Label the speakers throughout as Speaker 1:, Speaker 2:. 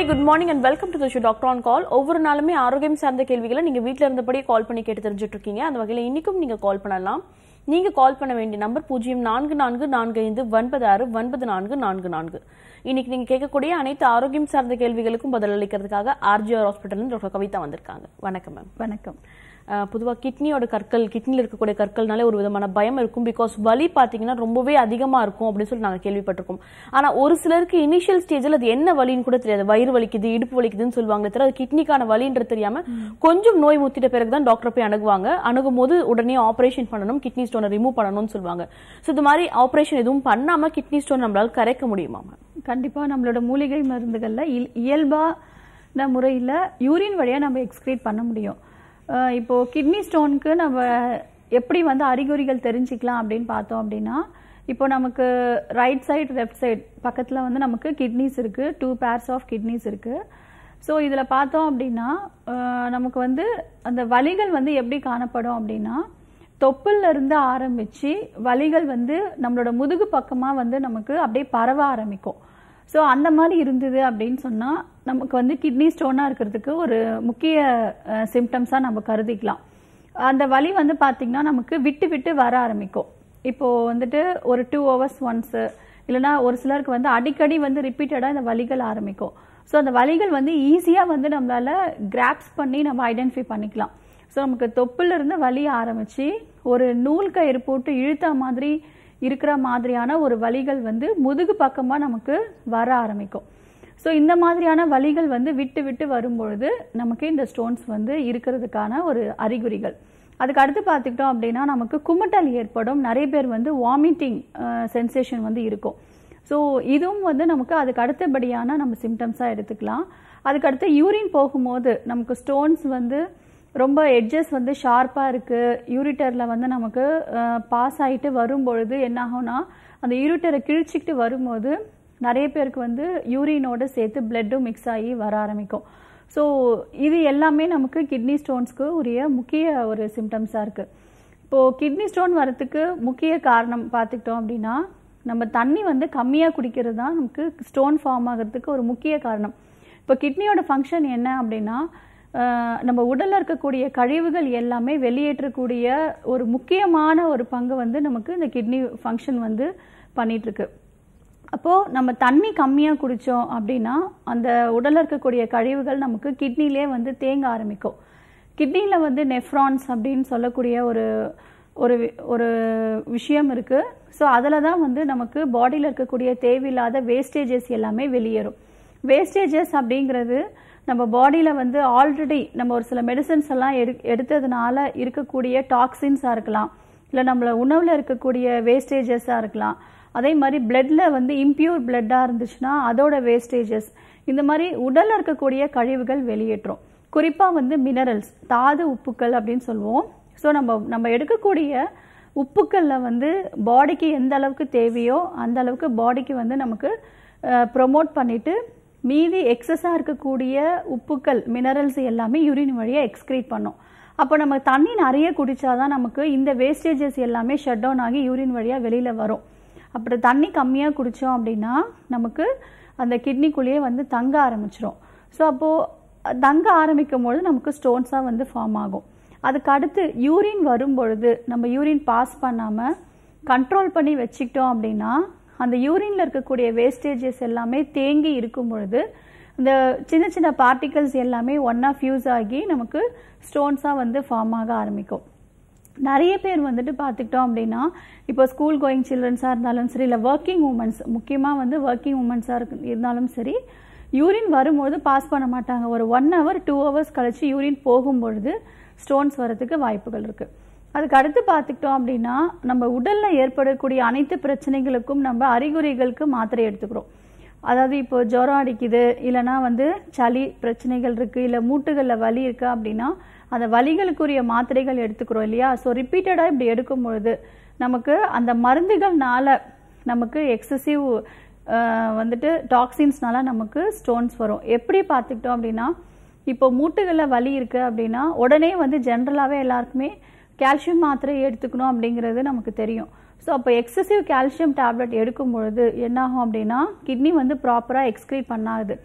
Speaker 1: Good morning and welcome to the show doctor on call ஒவ்வொரு நாளுமே ஆரோக்கியம் சார்ந்த கேள்விகளை நீங்க வீட்ல இருந்தபடியே கால் பண்ணி கேட்டு தெரிஞ்சுட்டு இருக்கீங்க அந்த வகையில இன்னைக்கும் நீங்க கால் பண்ணலாம் நீங்க கால் பண்ண வேண்டிய நம்பர் பூஜ்ஜியம் நான்கு நான்கு நான்கு ஐந்து ஒன்பது ஆறு ஒன்பது நான்கு நான்கு நான்கு இன்னைக்கு நீங்க கேட்கக்கூடிய அனைத்து ஆரோக்கியம் சார்ந்த கேள்விகளுக்கும் பதிலளிக்கிறதுக்காக ஆர்ஜிஆர் ஹாஸ்பிட்டல் டாக்டர் கவிதா வந்திருக்காங்க வணக்கம் மேம்
Speaker 2: வணக்கம்
Speaker 1: பொதுவாக கிட்னியோட கற்கள் கிட்னியில் இருக்கக்கூடிய கற்கள்னாலே ஒரு விதமான பயம் இருக்கும் பிகாஸ் வலி பார்த்தீங்கன்னா ரொம்பவே அதிகமாக இருக்கும் அப்படின்னு சொல்லி நாங்கள் கேள்விப்பட்டிருக்கோம் ஆனால் ஒரு சிலருக்கு இனிஷியல் ஸ்டேஜில் அது என்ன வலின்னு கூட தெரியாது வயிறு வலிக்குது இடுப்பு வலிக்குதுன்னு சொல்லுவாங்க தவிர அது கிட்னிக்கான வலின்றது தெரியாம கொஞ்சம் நோய் முத்திட்ட பிறகு தான் டாக்டர் போய் அணுகுவாங்க அணுகும் போது உடனே ஆப்ரேஷன் பண்ணணும் கிட்னி ஸ்டோனை ரிமூவ் பண்ணணும்னு சொல்லுவாங்க ஸோ இது மாதிரி ஆப்ரேஷன் எதுவும் பண்ணாம கிட்னி ஸ்டோன் நம்மளால கரைக்க முடியுமா மேம்
Speaker 2: கண்டிப்பா நம்மளோட மூலிகை மருந்துகள்ல இல்- இயல்பான முறையில் யூரின் வழியா நம்ம எக்ஸ்கிரீட் பண்ண முடியும் அஹ் இப்போ கிட்னி ஸ்டோனுக்கு நம்ம எப்படி வந்து அறிகுறிகள் தெரிஞ்சுக்கலாம் அப்படின்னு பார்த்தோம் அப்படின்னா இப்போ நமக்கு ரைட் சைடு லெஃப்ட் சைடு பக்கத்தில் வந்து நமக்கு கிட்னிஸ் இருக்கு டூ பேர்ஸ் ஆஃப் கிட்னிஸ் இருக்கு ஸோ இதில் பார்த்தோம் அப்படின்னா அஹ் நமக்கு வந்து அந்த வலிகள் வந்து எப்படி காணப்படும் அப்படின்னா தொப்புள்ல இருந்து ஆரம்பிச்சு வலிகள் வந்து நம்மளோட முதுகு பக்கமா வந்து நமக்கு அப்படியே பரவ ஆரம்பிக்கும் ஸோ அந்த மாதிரி இருந்தது அப்படின்னு சொன்னா நமக்கு வந்து கிட்னி ஸ்டோனா இருக்கிறதுக்கு ஒரு முக்கிய சிம்டம்ஸா நம்ம கருதிக்கலாம் அந்த வலி வந்து பாத்தீங்கன்னா நமக்கு விட்டு விட்டு வர ஆரம்பிக்கும் இப்போ வந்துட்டு ஒரு டூ ஹவர்ஸ் ஒன்ஸ் இல்லைன்னா ஒரு சிலருக்கு வந்து அடிக்கடி வந்து ரிப்பீட்டடாக இந்த வலிகள் ஆரம்பிக்கும் ஸோ அந்த வலிகள் வந்து ஈஸியாக வந்து நம்மளால கிராப்ஸ் பண்ணி நம்ம ஐடென்டிஃபை பண்ணிக்கலாம் ஸோ நமக்கு தொப்புல இருந்து வலி ஆரம்பிச்சு ஒரு நூல் கயிறு போட்டு இழுத்த மாதிரி இருக்கிற மாதிரியான ஒரு வலிகள் வந்து முதுகு பக்கமா நமக்கு வர ஆரம்பிக்கும் ஸோ இந்த மாதிரியான வலிகள் வந்து விட்டு விட்டு வரும்பொழுது நமக்கு இந்த ஸ்டோன்ஸ் வந்து இருக்கிறதுக்கான ஒரு அறிகுறிகள் அதுக்கு அடுத்து பார்த்துக்கிட்டோம் அப்படின்னா நமக்கு குமட்டல் ஏற்படும் நிறைய பேர் வந்து வாமிட்டிங் சென்சேஷன் வந்து இருக்கும் ஸோ இதுவும் வந்து நமக்கு அதுக்கு அடுத்தபடியான நம்ம சிம்டம்ஸாக எடுத்துக்கலாம் அதுக்கு அடுத்து யூரின் போகும்போது நமக்கு ஸ்டோன்ஸ் வந்து ரொம்ப எட்ஜஸ் வந்து ஷார்ப்பாக இருக்குது யூரிட்டரில் வந்து நமக்கு பாஸ் ஆகிட்டு வரும்பொழுது என்ன ஆகும்னா அந்த யூரிட்டரை கிழிச்சிக்கிட்டு வரும்போது நிறைய பேருக்கு வந்து யூரினோட சேர்த்து பிளட்டும் மிக்ஸ் ஆகி வர ஆரம்பிக்கும் ஸோ இது எல்லாமே நமக்கு கிட்னி ஸ்டோன்ஸ்க்கு உரிய முக்கிய ஒரு சிம்டம்ஸாக இருக்குது இப்போது கிட்னி ஸ்டோன் வரத்துக்கு முக்கிய காரணம் பார்த்துக்கிட்டோம் அப்படின்னா நம்ம தண்ணி வந்து கம்மியாக குடிக்கிறது தான் நமக்கு ஸ்டோன் ஃபார்ம் ஆகிறதுக்கு ஒரு முக்கிய காரணம் இப்போ கிட்னியோட ஃபங்க்ஷன் என்ன அப்படின்னா அஹ், நம்ம உடல்ல இருக்கக்கூடிய கழிவுகள் எல்லாமே வெளியேற்றக்கூடிய ஒரு முக்கியமான ஒரு பங்கு வந்து நமக்கு இந்த கிட்னி ஃபங்க்ஷன் வந்து பண்ணிட்டு இருக்கு அப்போ நம்ம தண்ணி கம்மியா குடிச்சோம் அப்படின்னா அந்த உடல்ல இருக்கக்கூடிய கழிவுகள் நமக்கு கிட்னிலே வந்து தேங்க ஆரம்பிக்கும் கிட்னில வந்து நெஃப்ரான்ஸ் அப்படின்னு சொல்லக்கூடிய ஒரு ஒரு வி- ஒரு விஷயம் இருக்கு ஸோ அதில் தான் வந்து நமக்கு பாடியில் இருக்கக்கூடிய தேவையில்லாத வேஸ்டேஜஸ் எல்லாமே வெளியேறும் வேஸ்டேஜஸ் அப்படிங்கிறது நம்ம பாடியில் வந்து ஆல்ரெடி நம்ம ஒரு சில மெடிசன்ஸ் எல்லாம் எடு எடுத்ததுனால இருக்கக்கூடிய டாக்ஸின்ஸாக இருக்கலாம் இல்லை நம்மள உணவில் இருக்கக்கூடிய வேஸ்டேஜஸாக இருக்கலாம் அதே மாதிரி பிளட்ல வந்து இம்பியூர் பிளட்டாக இருந்துச்சுன்னா அதோட வேஸ்டேஜஸ் இந்த மாதிரி உடல்ல இருக்கக்கூடிய கழிவுகள் வெளியேற்றும் குறிப்பாக வந்து மினரல்ஸ் தாது உப்புக்கள் அப்படின்னு சொல்லுவோம் ஸோ நம்ம நம்ம எடுக்கக்கூடிய உப்புக்கள்ல வந்து பாடிக்கு எந்த அளவுக்கு தேவையோ அந்த அளவுக்கு பாடிக்கு வந்து நமக்கு ப்ரொமோட் பண்ணிட்டு மீதி எக்ஸஸாக இருக்கக்கூடிய உப்புக்கள் மினரல்ஸ் எல்லாமே யூரின் வழியாக எக்ஸ்கிரீட் பண்ணும் அப்போ நம்ம தண்ணி நிறைய குடிச்சாதான் நமக்கு இந்த வேஸ்டேஜஸ் எல்லாமே ஷட் டவுன் ஆகி யூரின் வழியாக வெளியில் வரும் அப்படி தண்ணி கம்மியாக குடித்தோம் அப்படின்னா நமக்கு அந்த கிட்னிக்குள்ளேயே வந்து தங்க ஆரம்பிச்சிரும் ஸோ அப்போது தங்க ஆரம்பிக்கும் பொழுது நமக்கு ஸ்டோன்ஸாக வந்து ஃபார்ம் ஆகும் அதுக்கு அடுத்து யூரின் வரும் பொழுது நம்ம யூரின் பாஸ் பண்ணாமல் கண்ட்ரோல் பண்ணி வச்சுக்கிட்டோம் அப்படின்னா அந்த யூரின்ல இருக்கக்கூடிய வேஸ்டேஜஸ் எல்லாமே தேங்கி இருக்கும் பொழுது இந்த சின்ன சின்ன பார்ட்டிகல்ஸ் எல்லாமே ஒன்னா ஃபியூஸ் ஆகி நமக்கு ஸ்டோன்ஸாக வந்து ஃபார்ம் ஆக ஆரம்பிக்கும் நிறைய பேர் வந்துட்டு பார்த்துக்கிட்டோம் அப்படின்னா இப்போ ஸ்கூல் கோயிங் சில்ட்ரன்ஸாக இருந்தாலும் சரி இல்லை ஒர்க்கிங் உமன்ஸ் முக்கியமாக வந்து ஒர்க்கிங் உமன்ஸாக இருக்கு இருந்தாலும் சரி யூரின் வரும்போது பாஸ் பண்ண மாட்டாங்க ஒரு ஒன் ஹவர் டூ ஹவர்ஸ் கழிச்சு யூரின் போகும்பொழுது ஸ்டோன்ஸ் வரதுக்கு வாய்ப்புகள் இருக்குது அதுக்கு அடுத்து பார்த்துக்கிட்டோம் அப்படின்னா நம்ம உடலில் ஏற்படக்கூடிய அனைத்து பிரச்சனைகளுக்கும் நம்ம அறிகுறிகளுக்கு மாத்திரை எடுத்துக்கிறோம் அதாவது இப்போ ஜுரம் அடிக்குது இல்லைன்னா வந்து சளி பிரச்சனைகள் இருக்கு இல்லை மூட்டுகளில் வலி இருக்கு அப்படின்னா அந்த வலிகளுக்குரிய மாத்திரைகள் எடுத்துக்கிறோம் இல்லையா ஸோ ரிப்பீட்டடாக இப்படி எடுக்கும் பொழுது நமக்கு அந்த மருந்துகள்னால நமக்கு எக்ஸசிவ் வந்துட்டு டாக்ஸின்ஸ்னால நமக்கு ஸ்டோன்ஸ் வரும் எப்படி பார்த்துக்கிட்டோம் அப்படின்னா இப்போ மூட்டுகளில் வலி இருக்கு அப்படின்னா உடனே வந்து ஜென்ரலாகவே எல்லாருக்குமே கால்சியம் மாத்திரை எடுத்துக்கணும் அப்படிங்கிறது நமக்கு தெரியும் ஸோ அப்போ எக்ஸசிவ் கால்சியம் டேப்லெட் எடுக்கும் பொழுது என்னாகும் அப்படின்னா கிட்னி வந்து ப்ராப்பராக எக்ஸ்க்ரீட் பண்ணாது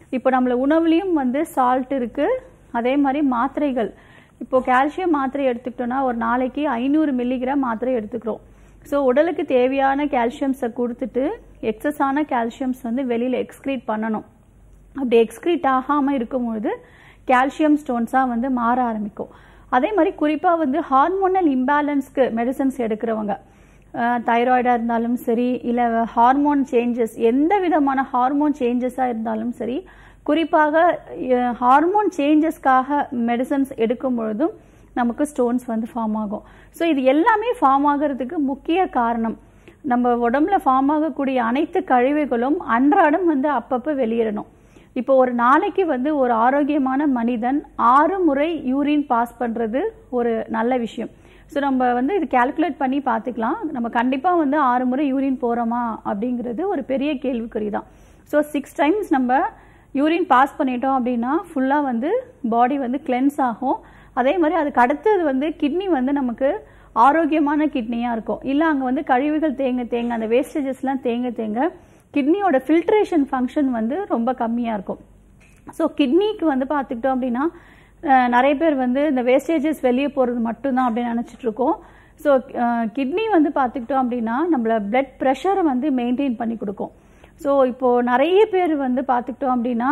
Speaker 2: இப்போ நம்மள உணவுலையும் வந்து சால்ட் இருக்கு அதே மாதிரி மாத்திரைகள் இப்போ கால்சியம் மாத்திரை எடுத்துக்கிட்டோம்னா ஒரு நாளைக்கு ஐநூறு மில்லிகிராம் மாத்திரை எடுத்துக்கிறோம் ஸோ உடலுக்கு தேவையான கால்சியம்ஸை கொடுத்துட்டு எக்ஸஸான கால்சியம்ஸ் வந்து வெளியில் எக்ஸ்க்ரீட் பண்ணணும் அப்படி எக்ஸ்க்ரீட் ஆகாமல் இருக்கும்பொழுது கால்சியம் ஸ்டோன்ஸாக வந்து மாற ஆரம்பிக்கும் அதே மாதிரி குறிப்பாக வந்து ஹார்மோனல் இம்பேலன்ஸ்க்கு மெடிசன்ஸ் எடுக்கிறவங்க தைராய்டாக இருந்தாலும் சரி இல்லை ஹார்மோன் சேஞ்சஸ் எந்த விதமான ஹார்மோன் சேஞ்சஸாக இருந்தாலும் சரி குறிப்பாக ஹார்மோன் சேஞ்சஸ்க்காக மெடிசன்ஸ் எடுக்கும் பொழுதும் நமக்கு ஸ்டோன்ஸ் வந்து ஃபார்ம் ஆகும் ஸோ இது எல்லாமே ஃபார்ம் ஆகிறதுக்கு முக்கிய காரணம் நம்ம உடம்புல ஃபார்ம் ஆகக்கூடிய அனைத்து கழிவுகளும் அன்றாடம் வந்து அப்பப்போ வெளியிடணும் இப்போ ஒரு நாளைக்கு வந்து ஒரு ஆரோக்கியமான மனிதன் ஆறு முறை யூரின் பாஸ் பண்ணுறது ஒரு நல்ல விஷயம் ஸோ நம்ம வந்து இது கால்குலேட் பண்ணி பார்த்துக்கலாம் நம்ம கண்டிப்பாக வந்து ஆறு முறை யூரின் போகிறோமா அப்படிங்கிறது ஒரு பெரிய கேள்விக்குறி தான் ஸோ சிக்ஸ் டைம்ஸ் நம்ம யூரின் பாஸ் பண்ணிட்டோம் அப்படின்னா ஃபுல்லாக வந்து பாடி வந்து கிளென்ஸ் ஆகும் அதே மாதிரி அதுக்கு அடுத்தது வந்து கிட்னி வந்து நமக்கு ஆரோக்கியமான கிட்னியாக இருக்கும் இல்லை அங்கே வந்து கழிவுகள் தேங்க தேங்க அந்த வேஸ்டேஜஸ்லாம் தேங்க தேங்க கிட்னியோட ஃபில்ட்ரேஷன் ஃபங்க்ஷன் வந்து ரொம்ப கம்மியாக இருக்கும் ஸோ கிட்னிக்கு வந்து பார்த்துக்கிட்டோம் அப்படின்னா அஹ், நிறைய பேர் வந்து இந்த வேஸ்டேஜஸ் வெளியே போகிறது மட்டும்தான் அப்படின்னு நினச்சிட்டு இருக்கோம் ஸோ கிட்னி வந்து பார்த்துக்கிட்டோம் அப்படின்னா நம்மள பிளட் ப்ரெஷரை வந்து மெயின்டைன் பண்ணி கொடுக்கும் ஸோ இப்போது நிறைய பேர் வந்து பார்த்துக்கிட்டோம் அப்படின்னா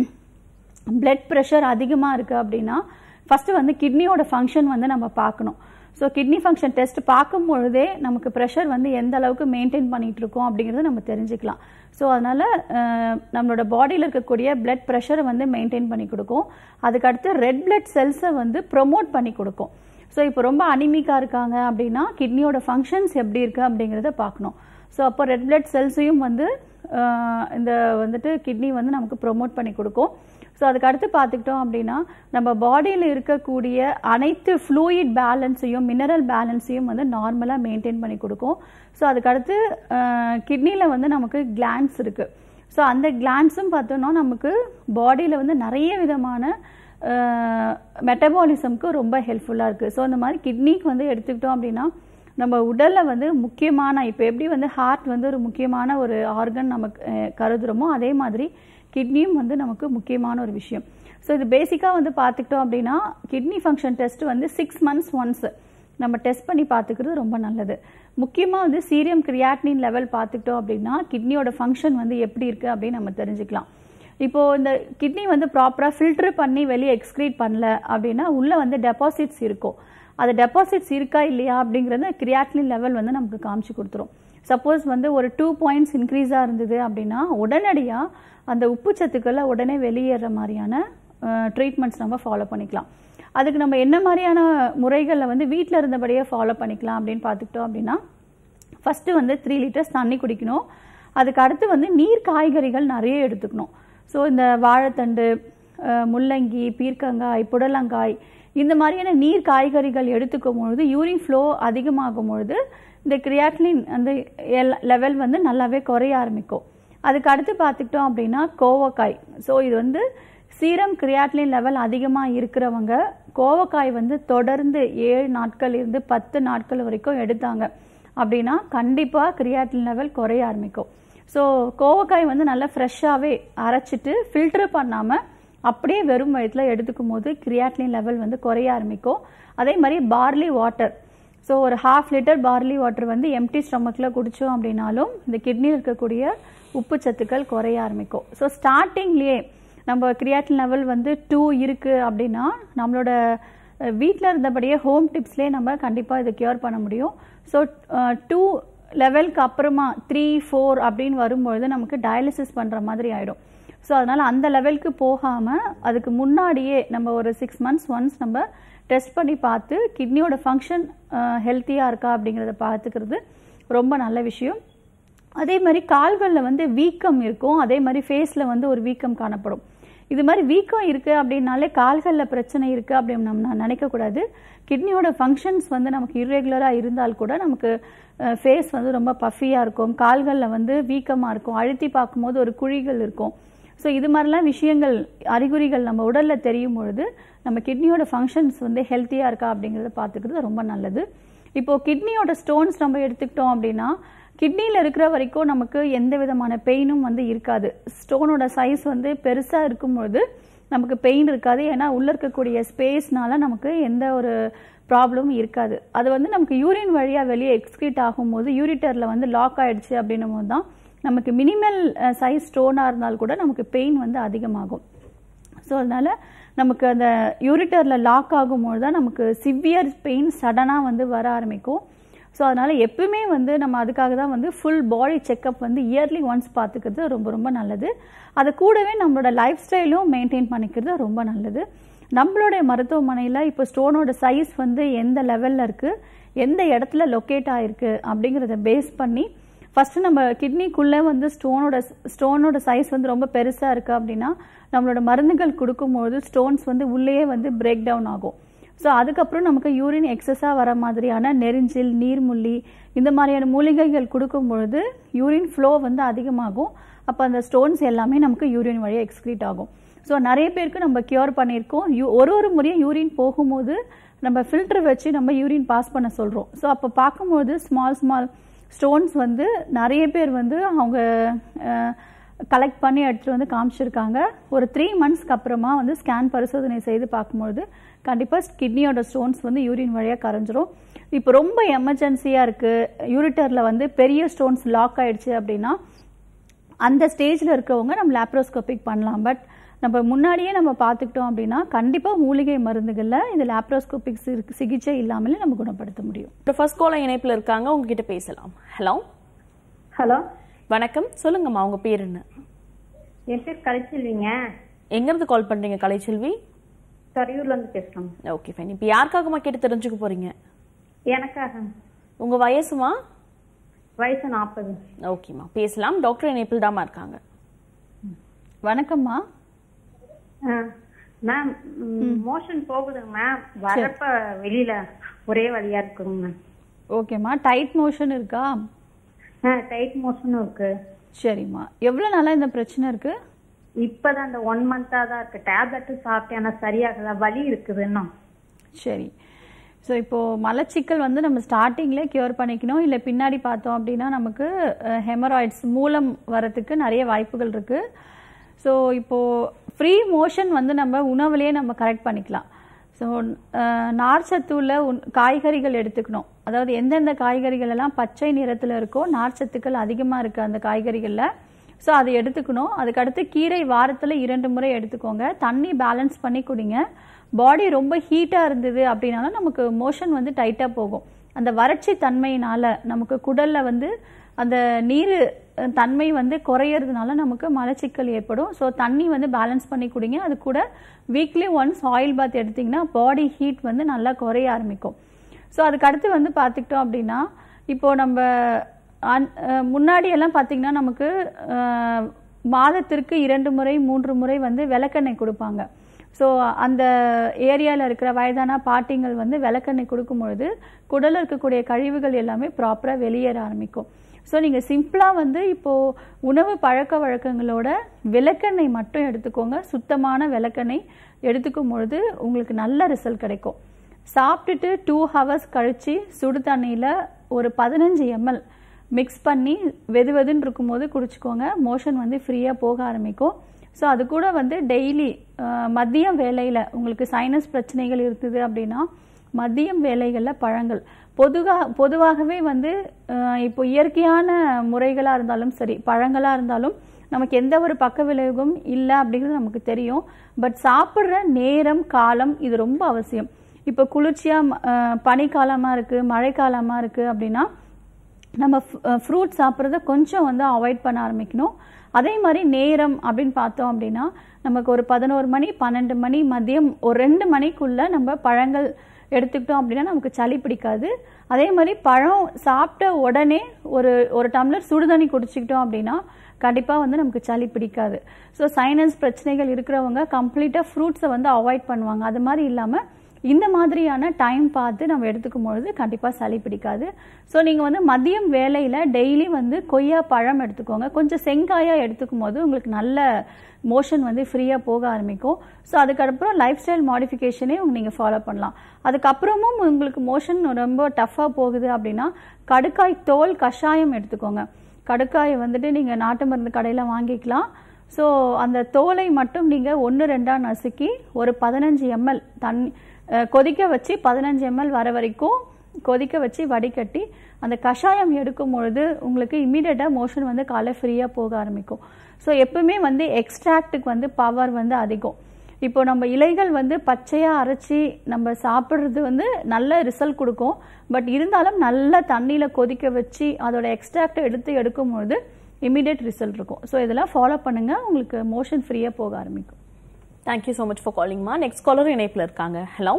Speaker 2: பிளட் ப்ரெஷர் அதிகமாக இருக்குது அப்படின்னா ஃபஸ்ட்டு வந்து கிட்னியோட ஃபங்க்ஷன் வந்து நம்ம பார்க்கணும் ஸோ கிட்னி ஃபங்க்ஷன் டெஸ்ட் பார்க்கும் பொழுதே நமக்கு ப்ரெஷர் வந்து எந்த அளவுக்கு மெயின்டைன் பண்ணிட்டு இருக்கோம் அப்படிங்கிறத நம்ம தெரிஞ்சுக்கலாம் ஸோ அதனால் நம்மளோட பாடியில் இருக்கக்கூடிய பிளட் ப்ரெஷரை வந்து மெயின்டைன் பண்ணி கொடுக்கும் அதுக்கடுத்து ரெட் பிளட் செல்ஸை வந்து ப்ரொமோட் பண்ணி கொடுக்கும் ஸோ இப்போ ரொம்ப அனிமிக்காக இருக்காங்க அப்படின்னா கிட்னியோட ஃபங்க்ஷன்ஸ் எப்படி இருக்குது அப்படிங்கிறத பார்க்கணும் ஸோ அப்போ ரெட் பிளட் செல்ஸையும் வந்து அஹ், இந்த வந்துட்டு கிட்னி வந்து நமக்கு ப்ரொமோட் பண்ணி கொடுக்கும் ஸோ அதுக்கு அடுத்து பார்த்துக்கிட்டோம் அப்படின்னா நம்ம பாடியில் இருக்கக்கூடிய அனைத்து ஃப்ளூயிட் பேலன்ஸையும் மினரல் பேலன்ஸையும் வந்து நார்மலாக மெயின்டைன் பண்ணி கொடுக்கும் ஸோ அதுக்கடுத்து கிட்னியில் வந்து நமக்கு கிளான்ஸ் இருக்குது ஸோ அந்த கிளான்ஸும் பார்த்தோன்னா நமக்கு பாடியில் வந்து நிறைய விதமான மெட்டபாலிசம்க்கு ரொம்ப ஹெல்ப்ஃபுல்லாக இருக்குது ஸோ இந்த மாதிரி கிட்னிக்கு வந்து எடுத்துக்கிட்டோம் அப்படின்னா நம்ம உடலில் வந்து முக்கியமான இப்போ எப்படி வந்து ஹார்ட் வந்து ஒரு முக்கியமான ஒரு ஆர்கன் நமக்கு அஹ், கருதுறோமோ அதே மாதிரி கிட்னியும் வந்து நமக்கு முக்கியமான ஒரு விஷயம் ஸோ இது பேசிக்காக வந்து பார்த்துக்கிட்டோம் அப்படின்னா கிட்னி ஃபங்க்ஷன் டெஸ்ட் வந்து சிக்ஸ் மந்த்ஸ் ஒன்ஸ் நம்ம டெஸ்ட் பண்ணி பார்த்துக்கிறது ரொம்ப நல்லது முக்கியமாக வந்து சீரியம் கிரியாட்டினின் லெவல் பார்த்துக்கிட்டோம் அப்படின்னா கிட்னியோட ஃபங்க்ஷன் வந்து எப்படி இருக்குது அப்படின்னு நம்ம தெரிஞ்சுக்கலாம் இப்போ இந்த கிட்னி வந்து ப்ராப்பராக ஃபில்டர் பண்ணி வெளியே எக்ஸ்க்ரீட் பண்ணல அப்படின்னா உள்ளே வந்து டெபாசிட்ஸ் இருக்கும் அது டெபாசிட்ஸ் இருக்கா இல்லையா அப்படிங்கிறது கிரியாட்டினின் லெவல் வந்து நமக்கு காமிச்சு கொடுத்துரும் சப்போஸ் வந்து ஒரு டூ பாயிண்ட்ஸ் இன்க்ரீஸாக இருந்தது அப்படின்னா உடனடியாக அந்த உப்பு சத்துக்களை உடனே வெளியேற மாதிரியான ட்ரீட்மெண்ட்ஸ் நம்ம ஃபாலோ பண்ணிக்கலாம் அதுக்கு நம்ம என்ன மாதிரியான முறைகளில் வந்து வீட்டில் இருந்தபடியே ஃபாலோ பண்ணிக்கலாம் அப்படின்னு பார்த்துக்கிட்டோம் அப்படின்னா ஃபஸ்ட்டு வந்து த்ரீ லிட்டர்ஸ் தண்ணி குடிக்கணும் அதுக்கு அடுத்து வந்து நீர் காய்கறிகள் நிறைய எடுத்துக்கணும் ஸோ இந்த வாழைத்தண்டு அஹ், முள்ளங்கி பீர்க்கங்காய் புடலங்காய் இந்த மாதிரியான நீர் காய்கறிகள் எடுத்துக்கும் பொழுது யூரின் ஃப்ளோ அதிகமாகும் பொழுது இந்த கிரியாட்லின் அந்த லெவல் வந்து நல்லாவே குறைய ஆரம்பிக்கும் அதுக்கு அடுத்து பார்த்துக்கிட்டோம் அப்படின்னா கோவக்காய் ஸோ இது வந்து சீரம் கிரியாட்லின் லெவல் அதிகமாக இருக்கிறவங்க கோவக்காய் வந்து தொடர்ந்து ஏழு நாட்கள் இருந்து பத்து நாட்கள் வரைக்கும் எடுத்தாங்க அப்படின்னா கண்டிப்பாக கிரியாட்டின் லெவல் குறைய ஆரம்பிக்கும் ஸோ கோவக்காய் வந்து நல்லா ஃப்ரெஷ்ஷாகவே அரைச்சிட்டு ஃபில்டர் பண்ணாமல் அப்படியே வெறும் வயிற்றில் எடுத்துக்கும் போது கிரியாட்லின் லெவல் வந்து குறைய ஆரம்பிக்கும் அதே மாதிரி பார்லி வாட்டர் ஸோ ஒரு ஹாஃப் லிட்டர் பார்லி வாட்டர் வந்து எம்டி ஸ்டொமக்கில் குடித்தோம் அப்படின்னாலும் இந்த கிட்னியில் இருக்கக்கூடிய உப்பு சத்துக்கள் குறைய ஆரம்பிக்கும் ஸோ ஸ்டார்டிங்லேயே நம்ம கிரியாட்டின் லெவல் வந்து டூ இருக்குது அப்படின்னா நம்மளோட வீட்டில் இருந்தபடியே ஹோம் டிப்ஸ்லேயே நம்ம கண்டிப்பாக இதை கியூர் பண்ண முடியும் ஸோ டூ லெவலுக்கு அப்புறமா த்ரீ ஃபோர் அப்படின்னு வரும்பொழுது நமக்கு டயாலிசிஸ் பண்ணுற மாதிரி ஆகிடும் ஸோ அதனால் அந்த லெவலுக்கு போகாமல் அதுக்கு முன்னாடியே நம்ம ஒரு சிக்ஸ் மந்த்ஸ் ஒன்ஸ் நம்ம டெஸ்ட் பண்ணி பார்த்து கிட்னியோட ஃபங்க்ஷன் ஹெல்த்தியாக இருக்கா அப்படிங்கிறத பார்த்துக்கிறது ரொம்ப நல்ல விஷயம் அதே மாதிரி கால்களில் வந்து வீக்கம் இருக்கும் அதே மாதிரி ஃபேஸில் வந்து ஒரு வீக்கம் காணப்படும் இது மாதிரி வீக்கம் இருக்குது அப்படின்னாலே கால்களில் பிரச்சனை இருக்குது அப்படின்னு நம்ம நினைக்கக்கூடாது கிட்னியோட ஃபங்க்ஷன்ஸ் வந்து நமக்கு இர்ரெகுலராக இருந்தால் கூட நமக்கு ஃபேஸ் வந்து ரொம்ப பஃபியாக இருக்கும் கால்களில் வந்து வீக்கமாக இருக்கும் அழுத்தி பார்க்கும்போது ஒரு குழிகள் இருக்கும் ஸோ இது மாதிரிலாம் விஷயங்கள் அறிகுறிகள் நம்ம உடலில் தெரியும் பொழுது நம்ம கிட்னியோட ஃபங்க்ஷன்ஸ் வந்து ஹெல்த்தியாக இருக்கா அப்படிங்கிறத பார்த்துக்கிறது ரொம்ப நல்லது இப்போ கிட்னியோட ஸ்டோன்ஸ் நம்ம எடுத்துக்கிட்டோம் அப்படின்னா கிட்னியில் இருக்கிற வரைக்கும் நமக்கு எந்த விதமான பெயினும் வந்து இருக்காது ஸ்டோனோட சைஸ் வந்து பெருசாக இருக்கும்பொழுது நமக்கு பெயின் இருக்காது ஏன்னா உள்ளே இருக்கக்கூடிய ஸ்பேஸ்னால நமக்கு எந்த ஒரு ப்ராப்ளமும் இருக்காது அது வந்து நமக்கு யூரின் வழியாக வெளியே எக்ஸ்க்ரீட் ஆகும்போது யூரிட்டரில் வந்து லாக் ஆயிடுச்சு அப்படின்னும் போது தான் நமக்கு மினிமல் சைஸ் ஸ்டோனாக இருந்தால் கூட நமக்கு பெயின் வந்து அதிகமாகும் ஸோ அதனால நமக்கு அந்த யூரிட்டரில் லாக் ஆகும்போது தான் நமக்கு சிவியர் பெயின் சடனாக வந்து வர ஆரம்பிக்கும் ஸோ அதனால எப்பவுமே வந்து நம்ம அதுக்காக தான் வந்து ஃபுல் பாடி செக்கப் வந்து இயர்லி ஒன்ஸ் பார்த்துக்கிறது ரொம்ப ரொம்ப நல்லது அது கூடவே நம்மளோட லைஃப் ஸ்டைலும் மெயின்டைன் பண்ணிக்கிறது ரொம்ப நல்லது நம்மளுடைய மருத்துவமனையில் இப்போ ஸ்டோனோட சைஸ் வந்து எந்த லெவலில் இருக்குது எந்த இடத்துல லொக்கேட் ஆயிருக்கு அப்படிங்கிறத பேஸ் பண்ணி ஃபர்ஸ்ட் நம்ம கிட்னிக்குள்ளே வந்து ஸ்டோனோட ஸ்டோனோட சைஸ் வந்து ரொம்ப பெருசாக இருக்கு அப்படின்னா நம்மளோட மருந்துகள் கொடுக்கும்போது ஸ்டோன்ஸ் வந்து உள்ளேயே வந்து பிரேக் டவுன் ஆகும் ஸோ அதுக்கப்புறம் நமக்கு யூரின் எக்ஸஸாக வர மாதிரியான நெரிஞ்சில் நீர்முள்ளி இந்த மாதிரியான மூலிகைகள் கொடுக்கும் பொழுது யூரின் ஃப்ளோ வந்து அதிகமாகும் அப்போ அந்த ஸ்டோன்ஸ் எல்லாமே நமக்கு யூரின் வழியாக எக்ஸ்க்ரீட் ஆகும் ஸோ நிறைய பேருக்கு நம்ம கியூர் பண்ணியிருக்கோம் யூ ஒரு ஒரு முறையும் யூரின் போகும்போது நம்ம ஃபில்டர் வச்சு நம்ம யூரின் பாஸ் பண்ண சொல்கிறோம் ஸோ அப்போ பார்க்கும்போது ஸ்மால் ஸ்மால் ஸ்டோன்ஸ் வந்து நிறைய பேர் வந்து அவங்க கலெக்ட் பண்ணி எடுத்துகிட்டு வந்து காமிச்சிருக்காங்க ஒரு த்ரீ மந்த்ஸ்க்கு அப்புறமா வந்து ஸ்கேன் பரிசோதனை செய்து பார்க்கும்பொழுது கண்டிப்பாக கிட்னியோட ஸ்டோன்ஸ் வந்து யூரின் வழியாக கரைஞ்சிரும் இப்போ ரொம்ப எமர்ஜென்சியாக இருக்குது யூரிட்டரில் வந்து பெரிய ஸ்டோன்ஸ் லாக் ஆயிடுச்சு அப்படின்னா அந்த ஸ்டேஜில் இருக்கவங்க நம்ம லேப்ரோஸ்கோபிக் பண்ணலாம் பட் நம்ம முன்னாடியே நம்ம பார்த்துக்கிட்டோம் அப்படின்னா கண்டிப்பாக மூலிகை மருந்துகளில் இந்த லேப்ரோஸ்கோபிக் சிகிச்சை இல்லாமலே நம்ம குணப்படுத்த முடியும்
Speaker 1: இப்போ ஃபர்ஸ்ட் காலர் இணைப்பில் இருக்காங்க உங்ககிட்ட பேசலாம் ஹலோ
Speaker 3: ஹலோ
Speaker 1: வணக்கம் சொல்லுங்கம்மா உங்க பேர் என்ன
Speaker 3: என் பேர் கலைச்செல்விங்க
Speaker 1: எங்கேருந்து கால் பண்றீங்க கலைச்செல்வி
Speaker 3: துறையூர்ல இருந்து பேசுறோம்
Speaker 1: ஓகே ஃபைன் இப்போ யாருக்காகமா கேட்டு தெரிஞ்சுக்க போறீங்க
Speaker 3: எனக்காக
Speaker 1: உங்க வயசுமா
Speaker 3: வயசு நாற்பது
Speaker 1: ஓகேம்மா பேசலாம் டாக்டர் இணைப்பில் தாம்மா இருக்காங்க
Speaker 2: வணக்கம்மா
Speaker 3: மேம் மோஷன் போகுதுங்க மேம் வரப்ப வெளியில ஒரே வழியா இருக்குங்க மேம்
Speaker 2: ஓகேம்மா டைட் மோஷன் இருக்கா
Speaker 3: டைட் மோஷனும் இருக்கு
Speaker 2: சரிம்மா எவ்வளோ நாளாக இந்த பிரச்சனை இருக்குது
Speaker 3: இப்பதான் இந்த ஒன் மந்தா தான் இருக்கு டேப்லெட்டும் சாப்பிட்டேன் ஆனா சரியாகல வலி இருக்குது இன்னும்
Speaker 2: சரி ஸோ இப்போது மலச்சிக்கல் வந்து நம்ம ஸ்டார்டிங்லேயே க்யூர் பண்ணிக்கணும் இல்லை பின்னாடி பார்த்தோம் அப்படின்னா நமக்கு ஹெமராய்ட்ஸ் மூலம் வரத்துக்கு நிறைய வாய்ப்புகள் இருக்குது ஸோ இப்போது ஃப்ரீ மோஷன் வந்து நம்ம உணவுலேயே நம்ம கரெக்ட் பண்ணிக்கலாம் ஸோ நார்ச்சத்துள்ள உண் காய்கறிகள் எடுத்துக்கணும் அதாவது எந்தெந்த காய்கறிகள் எல்லாம் பச்சை நிறத்தில் இருக்கோ நார்ச்சத்துக்கள் அதிகமாக இருக்குது அந்த காய்கறிகளில் ஸோ அதை எடுத்துக்கணும் அதுக்கடுத்து கீரை வாரத்தில் இரண்டு முறை எடுத்துக்கோங்க தண்ணி பேலன்ஸ் பண்ணி குடிங்க பாடி ரொம்ப ஹீட்டாக இருந்தது அப்படின்னாலும் நமக்கு மோஷன் வந்து டைட்டாக போகும் அந்த வறட்சி தன்மையினால நமக்கு குடலில் வந்து அந்த நீர் தன்மை வந்து குறையறதுனால நமக்கு மலச்சிக்கல் ஏற்படும் ஸோ தண்ணி வந்து பேலன்ஸ் பண்ணி குடிங்க அது கூட வீக்லி ஒன்ஸ் ஆயில் பாத் எடுத்திங்கன்னா பாடி ஹீட் வந்து நல்லா குறைய ஆரம்பிக்கும் ஸோ அதுக்கு அடுத்து வந்து பார்த்துக்கிட்டோம் அப்படின்னா இப்போ நம்ம அன் அஹ் முன்னாடி எல்லாம் பார்த்தீங்கன்னா நமக்கு அஹ், மாதத்திற்கு இரண்டு முறை மூன்று முறை வந்து விளக்கெண்ணெய் கொடுப்பாங்க ஸோ அந்த ஏரியாவில் இருக்கிற வயதான பாட்டிங்கள் வந்து விளக்கெண்ணெய் கொடுக்கும் பொழுது குடலில் இருக்கக்கூடிய கழிவுகள் எல்லாமே ப்ராப்பராக வெளியேற ஆரம்பிக்கும் ஸோ நீங்கள் சிம்பிளாக வந்து இப்போது உணவு பழக்க வழக்கங்களோட விளக்கெண்ணெய் மட்டும் எடுத்துக்கோங்க சுத்தமான விளக்கெண்ணெய் எடுத்துக்கும் பொழுது உங்களுக்கு நல்ல ரிசல்ட் கிடைக்கும் சாப்பிட்டுட்டு டூ ஹவர்ஸ் கழித்து சுடு தண்ணியில் ஒரு பதினஞ்சு எம்எல் மிக்ஸ் பண்ணி வெது வெதுன்னு இருக்கும்போது குடிச்சுக்கோங்க மோஷன் வந்து ஃப்ரீயாக போக ஆரம்பிக்கும் ஸோ அது கூட வந்து டெய்லி மதியம் வேலையில் உங்களுக்கு சைனஸ் பிரச்சனைகள் இருக்குது அப்படின்னா மதியம் வேலைகளில் பழங்கள் பொதுவாக பொதுவாகவே வந்து அஹ், இப்போ இயற்கையான முறைகளாக இருந்தாலும் சரி பழங்களாக இருந்தாலும் நமக்கு எந்த ஒரு பக்க விளைவும் இல்லை அப்படிங்கிறது நமக்கு தெரியும் பட் சாப்பிட்ற நேரம் காலம் இது ரொம்ப அவசியம் இப்போ குளிர்ச்சியாக பனிக்காலமாக இருக்குது மழைக்காலமாக இருக்குது அப்படின்னா நம்ம ஃப்ரூட் சாப்பிட்றத கொஞ்சம் வந்து அவாய்ட் பண்ண ஆரம்பிக்கணும் அதே மாதிரி நேரம் அப்படின்னு பார்த்தோம் அப்படின்னா நமக்கு ஒரு பதினோரு மணி பன்னெண்டு மணி மதியம் ஒரு ரெண்டு மணிக்குள்ள நம்ம பழங்கள் எடுத்துக்கிட்டோம் அப்படின்னா நமக்கு சளி பிடிக்காது அதே மாதிரி பழம் சாப்பிட்ட உடனே ஒரு ஒரு டம்ளர் சுடுதண்ணி குடிச்சிக்கிட்டோம் அப்படின்னா கண்டிப்பாக வந்து நமக்கு சளி பிடிக்காது ஸோ சைனஸ் பிரச்சனைகள் இருக்கிறவங்க கம்ப்ளீட்டாக ஃப்ரூட்ஸை வந்து அவாய்ட் பண்ணுவாங்க அது மாதிரி இல்லாமல் இந்த மாதிரியான டைம் பார்த்து நம்ம எடுத்துக்கும் பொழுது கண்டிப்பாக சளி பிடிக்காது ஸோ நீங்கள் வந்து மதியம் வேலையில் டெய்லி வந்து கொய்யா பழம் எடுத்துக்கோங்க கொஞ்சம் செங்காயாக எடுத்துக்கும் போது உங்களுக்கு நல்ல மோஷன் வந்து ஃப்ரீயாக போக ஆரம்பிக்கும் ஸோ அதுக்கப்புறம் லைஃப் ஸ்டைல் மாடிஃபிகேஷனே நீங்கள் ஃபாலோ பண்ணலாம் அதுக்கப்புறமும் உங்களுக்கு மோஷன் ரொம்ப டஃப்பாக போகுது அப்படின்னா கடுக்காய் தோல் கஷாயம் எடுத்துக்கோங்க கடுக்காயை வந்துட்டு நீங்கள் நாட்டு மருந்து கடையில் வாங்கிக்கலாம் ஸோ அந்த தோலை மட்டும் நீங்கள் ஒன்று ரெண்டாக நசுக்கி ஒரு பதினஞ்சு எம்எல் தண்ணி அஹ், கொதிக்க வச்சு பதினஞ்சு எம்எல் வர வரைக்கும் கொதிக்க வச்சு வடிகட்டி அந்த கஷாயம் எடுக்கும் பொழுது உங்களுக்கு இம்மீடியட்டாக மோஷன் வந்து காலை ஃப்ரீயாக போக ஆரம்பிக்கும் ஸோ எப்பவுமே வந்து எக்ஸ்ட்ராக்ட்டுக்கு வந்து பவர் வந்து அதிகம் இப்போ நம்ம இலைகள் வந்து பச்சையாக அரைச்சி நம்ம சாப்பிட்றது வந்து நல்ல ரிசல்ட் கொடுக்கும் பட் இருந்தாலும் நல்ல தண்ணியில் கொதிக்க வச்சு அதோட எக்ஸ்ட்ராக்டை எடுத்து எடுக்கும் பொழுது இமீடியட் ரிசல்ட் இருக்கும் ஸோ இதெல்லாம் ஃபாலோ பண்ணுங்க உங்களுக்கு மோஷன் ஃப்ரீயாக போக ஆரம்பிக்கும்
Speaker 1: தேங்க்யூ ஸோ மச் ஃபார் காலிங்மா நெக்ஸ்ட் காலரும் இணைப்பில் இருக்காங்க ஹலோ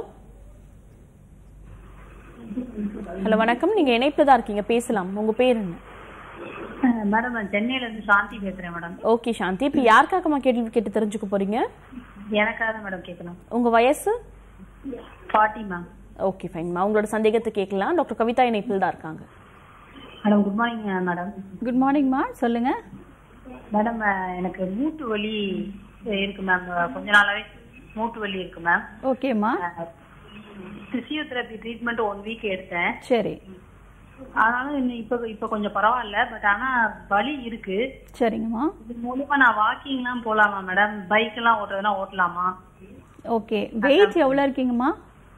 Speaker 1: ஹலோ வணக்கம் நீங்க இணைப்பில் தான் இருக்கீங்க பேசலாம் உங்க பேர் என்ன
Speaker 3: மேடம் நான் சென்னையில இருந்து சாந்தி பேசுறேன் மேடம்
Speaker 1: ஓகே சாந்தி இப்போ யாருக்காகமா கேள்வி கேட்டு தெரிஞ்சுக்க போறீங்க
Speaker 3: எனக்காக தான் மேடம் கேட்கணும்
Speaker 1: உங்க வயசு
Speaker 3: ஃபார்ட்டி மேம்
Speaker 1: ஓகே ஃபைன்மா உங்களோட சந்தேகத்தை கேட்கலாம் டாக்டர் கவிதா இணைப்பில் தான் இருக்காங்க
Speaker 3: madam good morning madam
Speaker 2: good மார்னிங்மா சொல்லுங்கள்
Speaker 3: மேடம் எனக்கு மூட்டு வலி இருக்கு மேம் கொஞ்ச நாளாவே மூட்டு வலி இருக்கு மேம்
Speaker 2: ஓகேம்மா
Speaker 3: பிசியோதெரபி ட்ரீட்மெண்ட் ஒன் வீக் எடுத்தேன்
Speaker 2: சரி
Speaker 3: ஆனாலும் இன்னும் இப்ப இப்ப கொஞ்சம் பரவாயில்ல பட் ஆனா வலி இருக்கு
Speaker 2: சரிங்கம்மா
Speaker 3: இது மூலியமா நான் வாக்கிங்லாம் போலாமா மேடம் பைக் எல்லாம் ஓட்டுறதுனா ஓட்டலாமா
Speaker 2: ஓகே வெயிட் எவ்வளோ இருக்கீங்கம்மா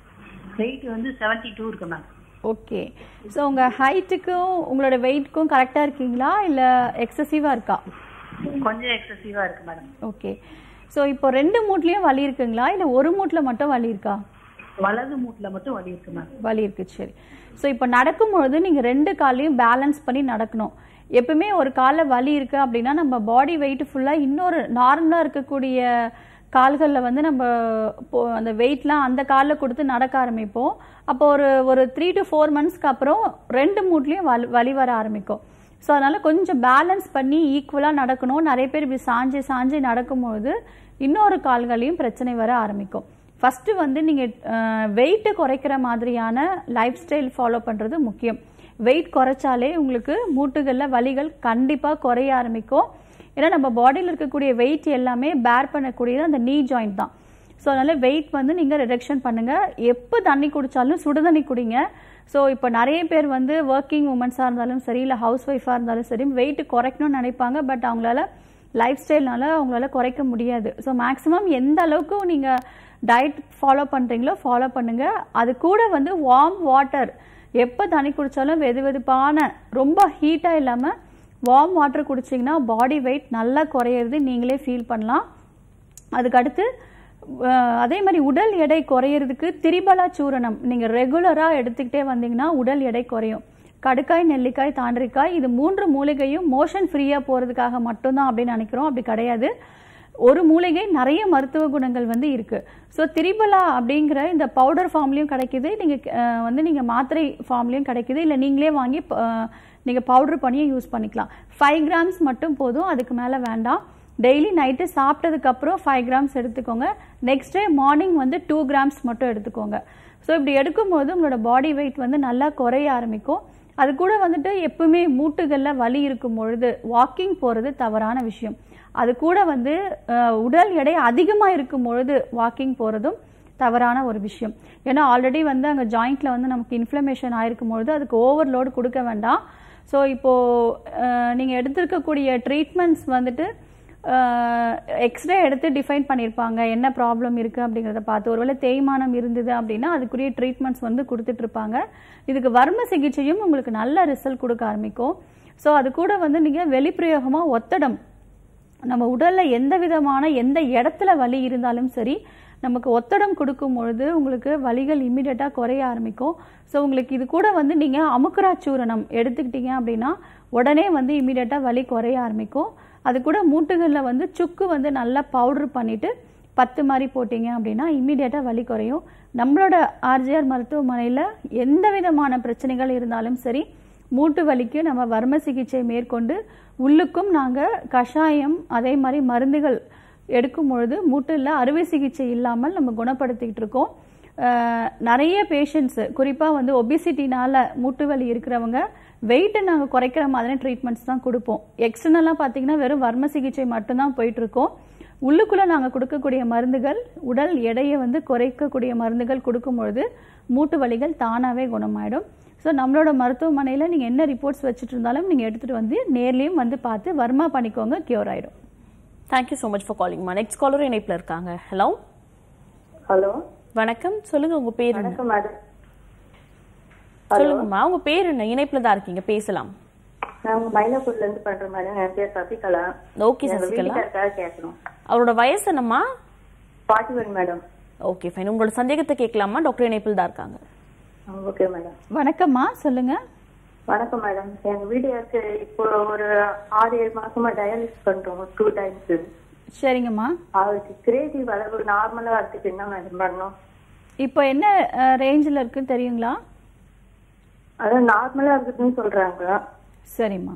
Speaker 3: வெயிட் வந்து 72 டூ இருக்கு மேம்
Speaker 2: ஓகே ஸோ உங்கள் ஹைட்டுக்கும் உங்களோட வெயிட்க்கும் கரெக்டாக இருக்கீங்களா இல்லை எக்ஸசிவாக இருக்கா
Speaker 3: கொஞ்சம் எக்ஸசிவா இருக்கு மேடம்
Speaker 2: ஓகே ஸோ இப்போ ரெண்டு மூட்லேயும் வலி இருக்குங்களா இல்லை ஒரு மூட்டில் மட்டும் வலி இருக்கா
Speaker 3: வலது மூட்டுல மட்டும் வலி இருக்கு மேம்
Speaker 2: வலி இருக்கு சரி ஸோ இப்போ நடக்கும்பொழுது நீங்கள் ரெண்டு காலையும் பேலன்ஸ் பண்ணி நடக்கணும் எப்பவுமே ஒரு காலில் வலி இருக்கு அப்படின்னா நம்ம பாடி வெயிட் ஃபுல்லாக இன்னொரு நார்மலாக இருக்கக்கூடிய கால்களில் வந்து நம்ம இப்போ அந்த வெயிட்லாம் அந்த காலில் கொடுத்து நடக்க ஆரம்பிப்போம் அப்போ ஒரு ஒரு த்ரீ டு ஃபோர் மந்த்ஸ்க்கு அப்புறம் ரெண்டு மூட்லேயும் வலி வலி வர ஆரம்பிக்கும் ஸோ அதனால கொஞ்சம் பேலன்ஸ் பண்ணி ஈக்குவலாக நடக்கணும் நிறைய பேர் இப்படி சாஞ்சு சாஞ்சு நடக்கும்பொழுது இன்னொரு கால்களையும் பிரச்சனை வர ஆரம்பிக்கும் ஃபர்ஸ்ட் வந்து நீங்க வெயிட் குறைக்கிற மாதிரியான லைஃப் ஸ்டைல் ஃபாலோ பண்றது முக்கியம் வெயிட் குறைச்சாலே உங்களுக்கு மூட்டுகள்ல வலிகள் கண்டிப்பா குறைய ஆரம்பிக்கும் ஏன்னா நம்ம பாடியில் இருக்கக்கூடிய வெயிட் எல்லாமே பேர் பண்ணக்கூடியது அந்த நீ ஜாயிண்ட் தான் ஸோ அதனால வெயிட் வந்து நீங்க ரிடக்ஷன் பண்ணுங்க எப்போ தண்ணி குடிச்சாலும் சுடு தண்ணி குடிங்க ஸோ இப்போ நிறைய பேர் வந்து ஒர்க்கிங் உமன்ஸாக இருந்தாலும் சரி இல்லை ஹவுஸ் ஒய்ஃபாக இருந்தாலும் சரி வெயிட் குறைக்கணும்னு நினைப்பாங்க பட் அவங்களால லைஃப் ஸ்டைல்னால அவங்களால குறைக்க முடியாது ஸோ மேக்ஸிமம் எந்த அளவுக்கு நீங்கள் டயட் ஃபாலோ பண்ணுறீங்களோ ஃபாலோ பண்ணுங்க அது கூட வந்து வார்ம் வாட்டர் எப்போ தண்ணி குடித்தாலும் வெது வெதுப்பான ரொம்ப ஹீட்டாக இல்லாமல் வார்ம் வாட்டர் குடிச்சிங்கன்னா பாடி வெயிட் நல்லா குறையிறது நீங்களே ஃபீல் பண்ணலாம் அதுக்கு அடுத்து அஹ், அதே மாதிரி உடல் எடை குறையிறதுக்கு திரிபலா சூரணம் நீங்கள் ரெகுலராக எடுத்துக்கிட்டே வந்தீங்கன்னா உடல் எடை குறையும் கடுக்காய் நெல்லிக்காய் தாண்டிக்காய் இது மூன்று மூலிகையும் மோஷன் ஃப்ரீயாக போகிறதுக்காக மட்டும்தான் அப்படின்னு நினைக்கிறோம் அப்படி கிடையாது ஒரு மூலிகை நிறைய மருத்துவ குணங்கள் வந்து இருக்கு ஸோ திரிபலா அப்படிங்கிற இந்த பவுடர் ஃபார்ம்லயும் கிடைக்குது நீங்க அஹ், வந்து நீங்க மாத்திரை ஃபார்ம்லயும் கிடைக்குது இல்லை நீங்களே வாங்கி அஹ், நீங்க பவுடர் பண்ணியும் யூஸ் பண்ணிக்கலாம் ஃபைவ் கிராம்ஸ் மட்டும் போதும் அதுக்கு மேலே வேண்டாம் டெய்லி நைட்டு சாப்பிட்டதுக்கு அப்புறம் ஃபைவ் கிராம்ஸ் எடுத்துக்கோங்க நெக்ஸ்ட் டே மார்னிங் வந்து டூ கிராம்ஸ் மட்டும் எடுத்துக்கோங்க ஸோ இப்படி எடுக்கும்போது உங்களோட பாடி வெயிட் வந்து நல்லா குறைய ஆரம்பிக்கும் அது கூட வந்துட்டு எப்பவுமே மூட்டுகளில் வலி இருக்கும் பொழுது வாக்கிங் போகிறது தவறான விஷயம் அது கூட வந்து அஹ், உடல் எடை அதிகமாக இருக்கும் பொழுது வாக்கிங் போகிறதும் தவறான ஒரு விஷயம் ஏன்னா ஆல்ரெடி வந்து அங்கே ஜாயிண்ட்ல வந்து நமக்கு இன்ஃப்ளமேஷன் ஆயிருக்கும் பொழுது அதுக்கு ஓவர்லோடு கொடுக்க வேண்டாம் ஸோ இப்போது நீங்கள் எடுத்திருக்கக்கூடிய ட்ரீட்மெண்ட்ஸ் வந்துட்டு எக்ஸ்ரே எடுத்து டிஃபைன் பண்ணியிருப்பாங்க என்ன ப்ராப்ளம் இருக்குது அப்படிங்கிறத பார்த்து ஒருவேளை தேய்மானம் இருந்தது அப்படின்னா அதுக்குரிய ட்ரீட்மெண்ட்ஸ் வந்து கொடுத்துட்டு இருப்பாங்க இதுக்கு வர்ம சிகிச்சையும் உங்களுக்கு நல்ல ரிசல்ட் கொடுக்க ஆரம்பிக்கும் ஸோ அது கூட வந்து நீங்கள் வெளிப்பிரயோகமாக ஒத்தடம் நம்ம உடல்ல எந்த விதமான எந்த இடத்துல வலி இருந்தாலும் சரி நமக்கு ஒத்தடம் கொடுக்கும் பொழுது உங்களுக்கு வலிகள் இம்மிடியட்டாக குறைய ஆரம்பிக்கும் ஸோ உங்களுக்கு இது கூட வந்து நீங்கள் அமுக்குரா சூரணம் எடுத்துக்கிட்டீங்க அப்படின்னா உடனே வந்து இம்மிடியட்டாக வலி குறைய ஆரம்பிக்கும் அது கூட மூட்டுகளில் வந்து சுக்கு வந்து நல்லா பவுடர் பண்ணிட்டு பத்து மாதிரி போட்டீங்க அப்படின்னா இம்மிடியட்டாக வலி குறையும் நம்மளோட ஆர்ஜிஆர் மருத்துவமனையில் எந்த விதமான பிரச்சனைகள் இருந்தாலும் சரி மூட்டு வலிக்கு நம்ம வர்ம சிகிச்சை மேற்கொண்டு உள்ளுக்கும் நாங்கள் கஷாயம் அதே மாதிரி மருந்துகள் எடுக்கும் பொழுது மூட்டில் அறுவை சிகிச்சை இல்லாமல் நம்ம குணப்படுத்திக்கிட்டு இருக்கோம் அஹ், நிறைய பேஷண்ட்ஸு குறிப்பாக வந்து ஒபிசிட்டினால மூட்டு வலி இருக்கிறவங்க வெயிட்டை நாங்கள் குறைக்கிற மாதிரி ட்ரீட்மெண்ட்ஸ் தான் கொடுப்போம் எக்ஸ்டர்னலாக பார்த்தீங்கன்னா வெறும் வர்ம சிகிச்சை மட்டும்தான் போயிட்டுருக்கோம் உள்ளுக்குள்ளே நாங்கள் கொடுக்கக்கூடிய மருந்துகள் உடல் எடையை வந்து குறைக்கக்கூடிய மருந்துகள் கொடுக்கும் பொழுது மூட்டு வலிகள் தானாகவே குணமாயிடும் ஸோ நம்மளோட மருத்துவமனையில் நீங்கள் என்ன ரிப்போர்ட்ஸ் வச்சுட்டு இருந்தாலும் நீங்கள் எடுத்துகிட்டு வந்து நேர்லேயும் வந்து பார்த்து வர்மா பண்ணிக்கோங்க க்யூர் ஆயிடும்
Speaker 1: தேங்க்யூ ஸோ மச் ஃபார் காலிங்மா நெக்ஸ்ட் காலரும் இணைப்பில் இருக்காங்க ஹலோ
Speaker 4: ஹலோ
Speaker 1: வணக்கம் சொல்லுங்க உங்க பேர் என்ன
Speaker 4: வணக்கம் மேடம்
Speaker 1: சொல்லுங்கம்மா உங்க பேர் என்ன இணைப்புல தான் இருக்கீங்க பேசலாம்
Speaker 4: நான் உங்க மயிலாப்பூர்ல இருந்து பண்றேன் மேடம் என் பேர் சசிகலா
Speaker 1: ஓகே
Speaker 4: எங்க
Speaker 1: சசிகலா
Speaker 4: வீட்டுக்காரருக்காக கேட்கணும்
Speaker 1: அவரோட வயசு என்னம்மா
Speaker 4: forty one madam
Speaker 1: okay fine உங்களோட சந்தேகத்தை கேட்கலாமா டாக்டர் இணைப்பில் தான் இருக்காங்க
Speaker 4: ஓகே மேடம்
Speaker 2: வணக்கம்மா சொல்லுங்கள்
Speaker 4: வணக்கம் மேடம் எங்க வீட்டுக்காருக்கு இப்போ ஒரு ஆறு ஏழு மாசமா டயாலிசிஸ் பண்றோம் டூ டைம்ஸ்
Speaker 2: சரிங்கம்மா
Speaker 4: அவருக்கு கிரேட்டிவ் அளவு நார்மலா வரதுக்கு என்ன மேடம் பண்ணணும்
Speaker 2: இப்போ என்ன ரேஞ்சில் இருக்குன்னு தெரியுங்களா
Speaker 4: அதான் நார்மலா இருக்குதுன்னு சொல்றாங்க
Speaker 2: சரிம்மா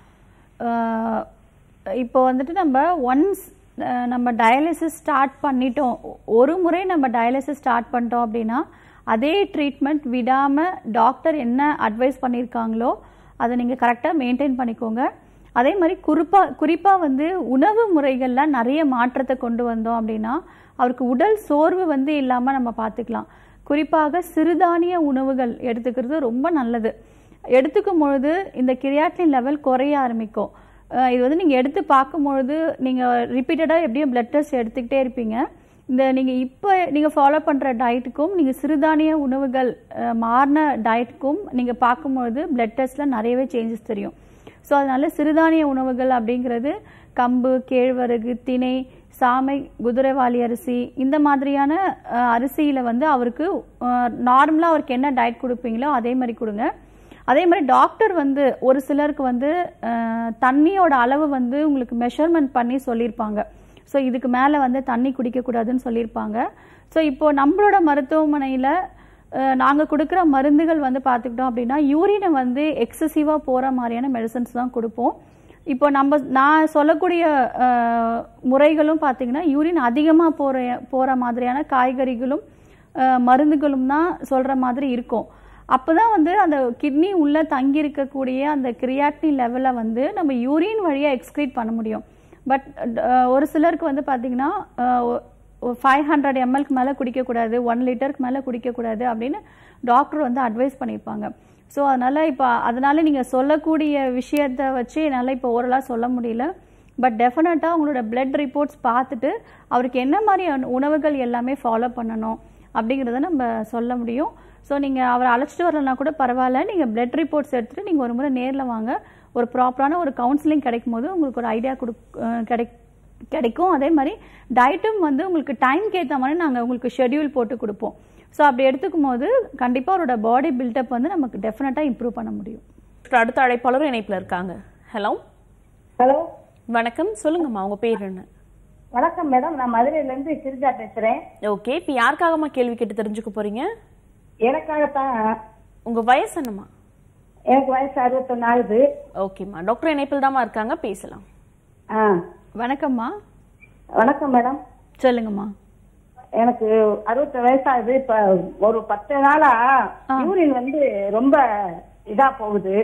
Speaker 2: அஹ், இப்போ வந்துட்டு நம்ம ஒன்ஸ் நம்ம டயாலிசிஸ் ஸ்டார்ட் பண்ணிட்டோம் ஒரு முறை நம்ம டயாலிசிஸ் ஸ்டார்ட் பண்ணிட்டோம் அப்படின்னா அதே ட்ரீட்மெண்ட் விடாமல் டாக்டர் என்ன அட்வைஸ் பண்ணியிருக்காங்களோ அதை நீங்கள் கரெக்டாக மெயின்டைன் பண்ணிக்கோங்க அதே மாதிரி குறிப்பாக குறிப்பாக வந்து உணவு முறைகளில் நிறைய மாற்றத்தை கொண்டு வந்தோம் அப்படின்னா அவருக்கு உடல் சோர்வு வந்து இல்லாமல் நம்ம பார்த்துக்கலாம் குறிப்பாக சிறுதானிய உணவுகள் எடுத்துக்கிறது ரொம்ப நல்லது எடுத்துக்கும் பொழுது இந்த கிரியாட்டின் லெவல் குறைய ஆரம்பிக்கும் அஹ் இது வந்து நீங்கள் எடுத்து பார்க்கும் பொழுது நீங்கள் ரிப்பீட்டடாக எப்படியும் பிளட் டெஸ்ட் எடுத்துக்கிட்டே இருப்பீங்க இந்த நீங்கள் இப்போ நீங்கள் ஃபாலோ பண்ணுற டயட்டுக்கும் நீங்கள் சிறுதானிய உணவுகள் அஹ், மாறின டயட்டுக்கும் நீங்கள் பார்க்கும்பொழுது பிளட் டெஸ்ட்டில் நிறையவே சேஞ்சஸ் தெரியும் ஸோ அதனால சிறுதானிய உணவுகள் அப்படிங்கிறது கம்பு கேழ்வரகு திணை சாமை குதிரைவாலி அரிசி இந்த மாதிரியான அஹ், அரிசியில வந்து அவருக்கு நார்மலாக அவருக்கு என்ன டயட் கொடுப்பீங்களோ அதே மாதிரி கொடுங்க அதே மாதிரி டாக்டர் வந்து ஒரு சிலருக்கு வந்து அஹ், தண்ணியோட அளவு வந்து உங்களுக்கு மெஷர்மெண்ட் பண்ணி சொல்லியிருப்பாங்க ஸோ இதுக்கு மேலே வந்து தண்ணி குடிக்கக்கூடாதுன்னு சொல்லியிருப்பாங்க ஸோ இப்போ நம்மளோட மருத்துவமனையில் நாங்கள் கொடுக்குற மருந்துகள் வந்து பார்த்துக்கிட்டோம் அப்படின்னா யூரினை வந்து எக்ஸசிவாக போகிற மாதிரியான மெடிசன்ஸ் தான் கொடுப்போம் இப்போ நம்ம நான் சொல்லக்கூடிய அஹ், முறைகளும் பார்த்தீங்கன்னா யூரின் அதிகமாக போகிற போகிற மாதிரியான காய்கறிகளும் அஹ், மருந்துகளும் தான் சொல்கிற மாதிரி இருக்கும் அப்போ தான் வந்து அந்த கிட்னி உள்ளே தங்கி இருக்கக்கூடிய அந்த கிரியாட்டின் லெவலை வந்து நம்ம யூரின் வழியாக எக்ஸ்க்ரீட் பண்ண முடியும் பட் ஒரு சிலருக்கு வந்து பார்த்தீங்கன்னா ஃபைவ் ஹண்ட்ரட் எம்எல்க்கு மேலே குடிக்கக்கூடாது ஒன் லிட்டருக்கு மேலே குடிக்கக்கூடாது அப்படின்னு டாக்டர் வந்து அட்வைஸ் பண்ணியிருப்பாங்க ஸோ அதனால் இப்போ அதனால் நீங்கள் சொல்லக்கூடிய விஷயத்தை வச்சு என்னால் இப்போ ஓரலாக சொல்ல முடியல பட் டெஃபினட்டாக உங்களோட பிளட் ரிப்போர்ட்ஸ் பார்த்துட்டு அவருக்கு என்ன மாதிரி உணவுகள் எல்லாமே ஃபாலோ பண்ணணும் அப்படிங்கிறத நம்ம சொல்ல முடியும் ஸோ நீங்கள் அவரை அழைச்சிட்டு வரலனா கூட பரவாயில்ல நீங்கள் பிளட் ரிப்போர்ட்ஸ் எடுத்துகிட்டு நீங்கள் ஒரு முறை நேரில் வாங்க ஒரு ப்ராப்பரான ஒரு கவுன்சிலிங் கிடைக்கும் போது உங்களுக்கு ஒரு ஐடியா கொடு அஹ் கிடை கிடைக்கும் அதே மாதிரி டயட்டும் வந்து உங்களுக்கு டைம்க்கு ஏற்ற மாதிரி நாங்கள் உங்களுக்கு ஷெட்யூல் போட்டு கொடுப்போம் ஸோ அப்படி எடுத்துக்கும் போது கண்டிப்பாக அவரோட பாடி பில்டப் வந்து நமக்கு டெஃபினட்டாக இம்ப்ரூவ் பண்ண முடியும்
Speaker 1: அடுத்த அழைப்பாளரும் இணைப்புல இருக்காங்க ஹலோ
Speaker 5: ஹலோ
Speaker 1: வணக்கம் சொல்லுங்கம்மா உங்க பேர் என்ன
Speaker 5: வணக்கம் மேடம் நான் மதுரையில இருந்து சிரிஜா பேசுறேன்
Speaker 1: ஓகே இப்போ யாருக்காகம்மா கேள்வி கேட்டு தெரிஞ்சுக்க போறீங்க
Speaker 5: எனக்காகத்தான்
Speaker 1: உங்க வயசு என்னம்மா
Speaker 5: எனக்கு வயசு அறுபத்தொன்னு ஆகுது
Speaker 1: ஓகேம்மா டாக்டர் இணைப்பில் தாம்மா இருக்காங்க பேசலாம்
Speaker 5: ஆ
Speaker 2: வணக்கம்மா
Speaker 5: வணக்கம் மேடம்
Speaker 2: சொல்லுங்கம்மா
Speaker 5: எனக்கு அறுபத்தி வயசு ஆகுது இப்ப ஒரு பத்து நாளா யூரின் வந்து ரொம்ப இதா போகுது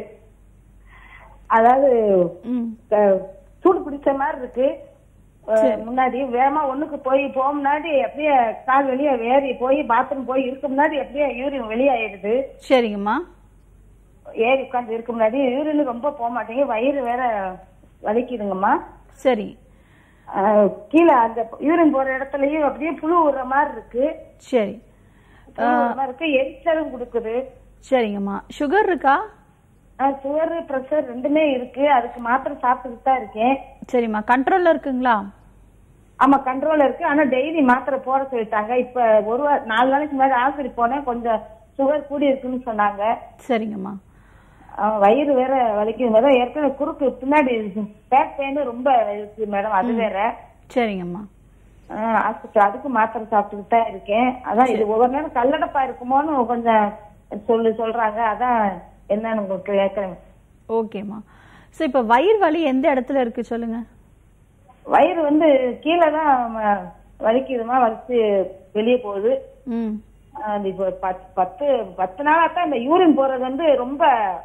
Speaker 5: அதாவது
Speaker 2: ம்
Speaker 5: அஹ், சூடு பிடிச்ச மாதிரி இருக்கு அஹ், முன்னாடி வேகமா ஒண்ணுக்கு போய் போக முன்னாடி அப்படியே கால் வெளியே ஏறி போய் பாத்ரூம் போய் இருக்க முன்னாடி அப்படியே யூரின் வெளியாயிடுது
Speaker 2: சரிங்கம்மா
Speaker 5: ஏறி உட்கார்ந்து இருக்க முன்னாடி யூரின் ரொம்ப போக மாட்டேங்குது வயிறு வேற வலிக்குதுங்கம்மா
Speaker 2: சரி
Speaker 5: ஆஹ் கீழே அந்த யூரின் போற இடத்துலயும் அப்படியே புழு விடுற மாதிரி இருக்கு
Speaker 2: சரி
Speaker 5: புழு விடுற மாதிரி இருக்கு எரிச்சலும் கொடுக்குது
Speaker 2: சரிங்கம்மா சுகர் இருக்கா
Speaker 5: சுகர் பிரஷர் ரெண்டுமே இருக்கு அதுக்கு மாத்திரை சாப்பிட்டுட்டு தான் இருக்கேன்
Speaker 2: சரிம்மா கண்ட்ரோல்ல இருக்குங்களா
Speaker 5: ஆமா கண்ட்ரோல் இருக்கு ஆனா டெய்லி மாத்திரை போட சொல்லிட்டாங்க இப்ப ஒரு வா- நாலு நாளைக்கு முன்னாடி ஆஸ்பத்திரி போனேன் கொஞ்சம் சுகர் கூடி இருக்குன்னு சொன்னாங்க
Speaker 2: சரிங்கம்மா
Speaker 5: ஆஹ் வயிறு வேற வலிக்குது மேடம் ஏற்கனவே குறுக்கு பின்னாடி பேக் பெயின் ரொம்ப இருக்கு மேடம் அது வேற
Speaker 2: சரிங்கம்மா
Speaker 5: ஆஹ் ஆஸ்பத்திரி அதுக்கு மாத்திரை சாப்பிட்டுட்டு தான் இருக்கேன் அதான் இது ஒவ்வொரு நேரம் கல்லடப்பா இருக்குமோன்னு கொஞ்சம் சொல்லு சொல்றாங்க அதான் என்னன்னு உங்களுக்கு கேட்கறேன்
Speaker 2: ஓகேம்மா ஸோ இப்போ வயிறு வலி எந்த இடத்துல இருக்கு சொல்லுங்க
Speaker 5: வயிறு வந்து கீழே தான் ம- வலிக்குதுமா வலிச்சு வெளியே போகுது
Speaker 2: ம்
Speaker 5: அது இப்போ பத்து பத்து பத்து நாளா தான் இந்த யூரின் போறது வந்து ரொம்ப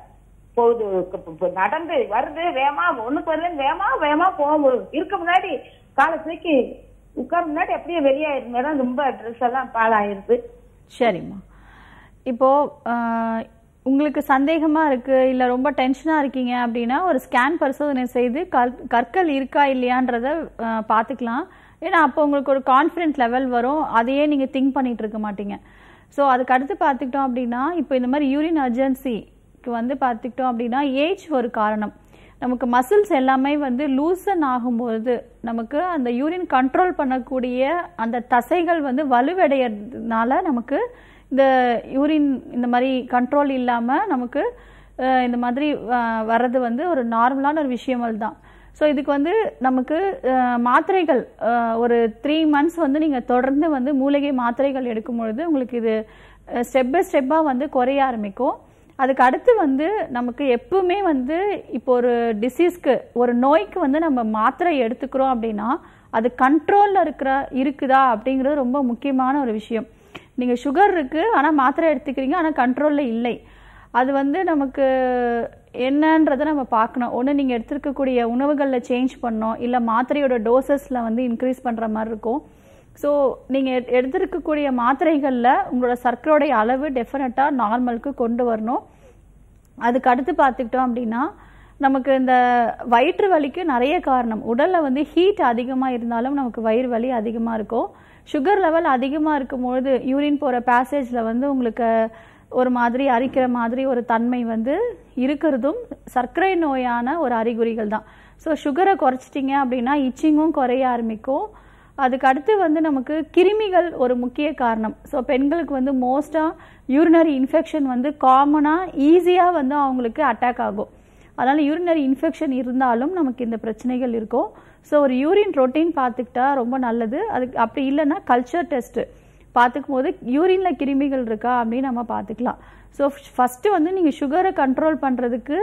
Speaker 5: போகுது இப்ப- இப்ப நடந்து வருது வேகமா ஒண்ணுக்கு வருது வேகமா வேகமா போகும் இருக்க முன்னாடி காலை தூக்கி உட்கார முன்னாடி அப்படியே வெளியாயிருது மேடம் ரொம்ப ட்ரெஸ் எல்லாம் பாலாயிருது
Speaker 2: சரிம்மா இப்போ ஆஹ், உங்களுக்கு சந்தேகமா இருக்கு இல்ல ரொம்ப டென்ஷனா இருக்கீங்க அப்படின்னா ஒரு ஸ்கேன் பரிசோதனை செய்து கல்- கற்கள் இருக்கா இல்லையான்றத ஆஹ், பார்த்துக்கலாம் ஏன்னா அப்போ உங்களுக்கு ஒரு கான்ஃபிடென்ட் லெவல் வரும் அதையே நீங்க திங்க் பண்ணிட்டு இருக்க மாட்டீங்க ஸோ அதுக்கு அடுத்து பார்த்துக்கிட்டோம் அப்படின்னா இப்போ இந்த மாதிரி யூரின் அர்ஜென்சிக்கு வந்து பார்த்துக்கிட்டோம் அப்படின்னா ஏஜ் ஒரு காரணம் நமக்கு மசில்ஸ் எல்லாமே வந்து லூசன் ஆகும்போது நமக்கு அந்த யூரின் கண்ட்ரோல் பண்ணக்கூடிய அந்த தசைகள் வந்து வலுவடையறதுனால நமக்கு இந்த யூரின் இந்த மாதிரி கண்ட்ரோல் இல்லாமல் நமக்கு அஹ், இந்த மாதிரி அஹ், வர்றது வந்து ஒரு நார்மலான ஒரு விஷயங்கள் தான் ஸோ இதுக்கு வந்து நமக்கு அஹ், மாத்திரைகள் அஹ், ஒரு த்ரீ மந்த்ஸ் வந்து நீங்கள் தொடர்ந்து வந்து மூலிகை மாத்திரைகள் எடுக்கும் பொழுது உங்களுக்கு இது ஸ்டெப் பை ஸ்டெப்பாக வந்து குறைய ஆரம்பிக்கும் அதுக்கு அடுத்து வந்து நமக்கு எப்பவுமே வந்து இப்போ ஒரு டிசீஸ்க்கு ஒரு நோய்க்கு வந்து நம்ம மாத்திரை எடுத்துக்கிறோம் அப்படின்னா அது கண்ட்ரோலில் இருக்கிற இருக்குதா அப்படிங்கிறது ரொம்ப முக்கியமான ஒரு விஷயம் நீங்கள் சுகர் இருக்கு ஆனால் மாத்திரை எடுத்துக்கிறீங்க ஆனால் கண்ட்ரோலில் இல்லை அது வந்து நமக்கு என்னன்றதை நம்ம பார்க்கணும் ஒன்று நீங்கள் எடுத்துருக்கக்கூடிய உணவுகளில் சேஞ்ச் பண்ணணும் இல்லை மாத்திரையோட டோசஸில் வந்து இன்க்ரீஸ் பண்ணுற மாதிரி இருக்கும் ஸோ நீங்கள் எடுத்திருக்கக்கூடிய மாத்திரைகளில் உங்களோட சர்க்கரையோடைய அளவு டெஃபினட்டாக நார்மலுக்கு கொண்டு வரணும் அதுக்கு அடுத்து பார்த்துக்கிட்டோம் அப்படின்னா நமக்கு இந்த வயிற்று வலிக்கு நிறைய காரணம் உடலில் வந்து ஹீட் அதிகமாக இருந்தாலும் நமக்கு வயிறு வலி அதிகமாக இருக்கும் சுகர் லெவல் அதிகமாக இருக்கும்பொழுது யூரின் போகிற பேசேஜில் வந்து உங்களுக்கு ஒரு மாதிரி அரிக்கிற மாதிரி ஒரு தன்மை வந்து இருக்கிறதும் சர்க்கரை நோயான ஒரு அறிகுறிகள் தான் ஸோ சுகரை குறைச்சிட்டிங்க அப்படின்னா இச்சிங்கும் குறைய ஆரம்பிக்கும் அதுக்கு அடுத்து வந்து நமக்கு கிருமிகள் ஒரு முக்கிய காரணம் ஸோ பெண்களுக்கு வந்து மோஸ்ட்டாக யூரினரி இன்ஃபெக்ஷன் வந்து காமனாக ஈஸியாக வந்து அவங்களுக்கு அட்டாக் ஆகும் அதனால் யூரினரி இன்ஃபெக்ஷன் இருந்தாலும் நமக்கு இந்த பிரச்சனைகள் இருக்கும் ஸோ ஒரு யூரின் ரொட்டீன் பார்த்துக்கிட்டா ரொம்ப நல்லது அதுக்கு அப்படி இல்லைன்னா கல்ச்சர் டெஸ்ட்டு பார்த்துக்கும் போது யூரினில் கிருமிகள் இருக்கா அப்படின்னு நம்ம பார்த்துக்கலாம் ஸோ ஃபஸ்ட்டு வந்து நீங்கள் சுகரை கண்ட்ரோல் பண்ணுறதுக்கு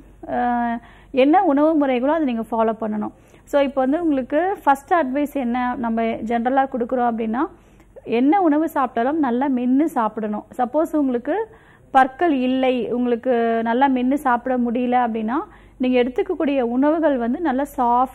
Speaker 2: என்ன உணவு முறைகளோ அதை நீங்கள் ஃபாலோ பண்ணணும் ஸோ இப்போ வந்து உங்களுக்கு ஃபஸ்ட் அட்வைஸ் என்ன நம்ம ஜென்ரலாக கொடுக்குறோம் அப்படின்னா என்ன உணவு சாப்பிட்டாலும் நல்லா மென்று சாப்பிடணும் சப்போஸ் உங்களுக்கு பற்கள் இல்லை உங்களுக்கு நல்லா மென்று சாப்பிட முடியல அப்படின்னா நீங்கள் எடுத்துக்கக்கூடிய உணவுகள் வந்து நல்லா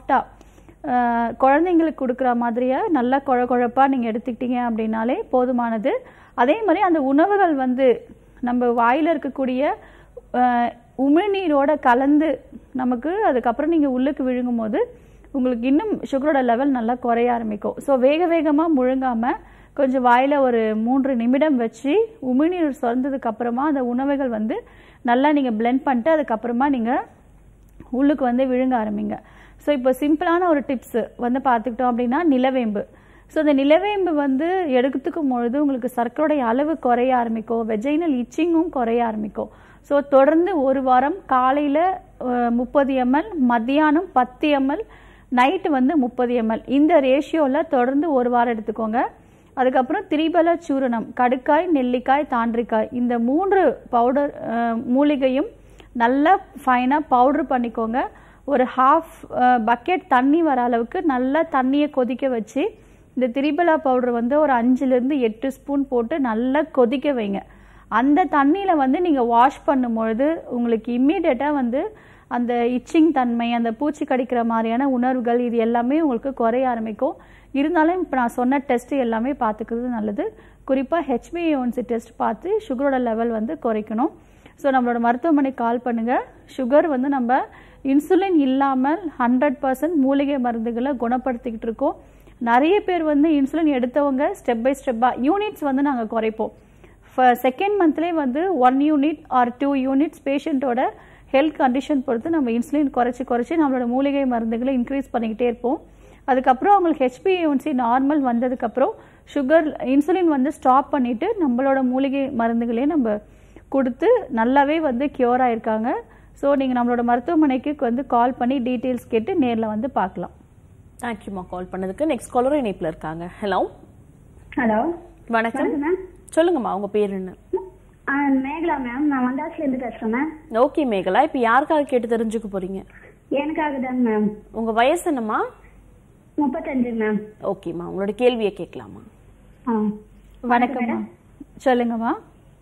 Speaker 2: சாஃப்டாக குழந்தைங்களுக்கு கொடுக்குற மாதிரியே நல்லா குழ குழப்பாக நீங்கள் எடுத்துக்கிட்டீங்க அப்படின்னாலே போதுமானது அதே மாதிரி அந்த உணவுகள் வந்து நம்ம வாயில் இருக்கக்கூடிய அஹ், உமிழ்நீரோட கலந்து நமக்கு அதுக்கப்புறம் நீங்கள் உள்ளுக்கு விழுங்கும் போது உங்களுக்கு இன்னும் சுகரோட லெவல் நல்லா குறைய ஆரம்பிக்கும் ஸோ வேக வேகமாக முழுங்காமல் கொஞ்சம் வாயில் ஒரு மூன்று நிமிடம் வச்சு உமிழ்நீர் சுரந்ததுக்கு அப்புறமா அந்த உணவுகள் வந்து நல்லா நீங்கள் blend பண்ணிட்டு அதுக்கப்புறமா நீங்கள் உள்ளுக்கு வந்து விழுங்க ஆரம்பிங்க ஸோ இப்போ சிம்பிளான ஒரு டிப்ஸ் வந்து பார்த்துக்கிட்டோம் அப்படின்னா நிலவேம்பு ஸோ இந்த நிலவேம்பு வந்து எடுத்துக்கும் பொழுது உங்களுக்கு சர்க்கரையோடைய அளவு குறைய ஆரம்பிக்கும் வெஜைனல் இச்சிங்கும் குறைய ஆரம்பிக்கும் ஸோ தொடர்ந்து ஒரு வாரம் காலையில் முப்பது எம்எல் மத்தியானம் பத்து எம்எல் நைட்டு வந்து முப்பது எம்எல் இந்த ரேஷியோவில் தொடர்ந்து ஒரு வாரம் எடுத்துக்கோங்க அதுக்கப்புறம் திரிபல சூரணம் கடுக்காய் நெல்லிக்காய் தாண்டிக்காய் இந்த மூன்று பவுடர் மூலிகையும் நல்லா ஃபைனாக பவுட்ரு பண்ணிக்கோங்க ஒரு ஹாஃப் பக்கெட் தண்ணி வர அளவுக்கு நல்லா தண்ணியை கொதிக்க வச்சு இந்த திரிபலா பவுடர் வந்து ஒரு அஞ்சுலேருந்து எட்டு ஸ்பூன் போட்டு நல்லா கொதிக்க வைங்க அந்த தண்ணியில் வந்து நீங்கள் வாஷ் பண்ணும்பொழுது உங்களுக்கு இம்மீடியட்டாக வந்து அந்த இச்சிங் தன்மை அந்த பூச்சி கடிக்கிற மாதிரியான உணர்வுகள் இது எல்லாமே உங்களுக்கு குறைய ஆரம்பிக்கும் இருந்தாலும் இப்போ நான் சொன்ன டெஸ்ட் எல்லாமே பார்த்துக்கிறது நல்லது குறிப்பாக ஹெச்பிஏஒன்சி டெஸ்ட் பார்த்து சுகரோட லெவல் வந்து குறைக்கணும் ஸோ நம்மளோட மருத்துவமனைக்கு கால் பண்ணுங்கள் சுகர் வந்து நம்ம இன்சுலின் இல்லாமல் ஹண்ட்ரட் பர்சன்ட் மூலிகை மருந்துகளை குணப்படுத்திக்கிட்டு இருக்கோம் நிறைய பேர் வந்து இன்சுலின் எடுத்தவங்க ஸ்டெப் பை ஸ்டெப்பாக யூனிட்ஸ் வந்து நாங்கள் குறைப்போம் செகண்ட் மந்த்லேயே வந்து one unit or two units பேஷண்ட்டோட ஹெல்த் கண்டிஷன் பொறுத்து நம்ம இன்சுலின் குறைச்சி குறைச்சி நம்மளோட மூலிகை மருந்துகளை இன்க்ரீஸ் பண்ணிக்கிட்டே இருப்போம் அதுக்கப்புறம் அவங்களுக்கு ஹெச்பிஏஒன்சி நார்மல் வந்ததுக்கப்புறம் சுகர் இன்சுலின் வந்து ஸ்டாப் பண்ணிவிட்டு நம்மளோட மூலிகை மருந்துகளே நம்ம கொடுத்து நல்லாவே வந்து க்யூர் ஆயிருக்காங்க ஸோ நீங்கள் நம்மளோட மருத்துவமனைக்கு வந்து கால் பண்ணி டீட்டெயில்ஸ் கேட்டு நேரில் வந்து பார்க்கலாம்
Speaker 1: தேங்க்யூமா கால் பண்ணதுக்கு நெக்ஸ்ட் காலரும் இணைப்புல இருக்காங்க ஹலோ
Speaker 6: ஹலோ
Speaker 1: வணக்கம்
Speaker 6: மேம்
Speaker 1: சொல்லுங்கம்மா உங்க பேர் என்ன
Speaker 6: மேகலா மேம் நான் வண்டாஸ்ல இருந்து பேசுறேன் மேம்
Speaker 1: ஓகே மேகலா இப்போ யாருக்காக கேட்டு தெரிஞ்சுக்க போறீங்க
Speaker 6: எனக்காக தான் மேம்
Speaker 1: உங்க வயசு என்னம்மா
Speaker 6: முப்பத்தஞ்சு மேம்
Speaker 1: ஓகேம்மா உங்களோட கேள்வியை கேட்கலாமா
Speaker 6: ஆ
Speaker 2: வணக்கம்மா சொல்லுங்கம்மா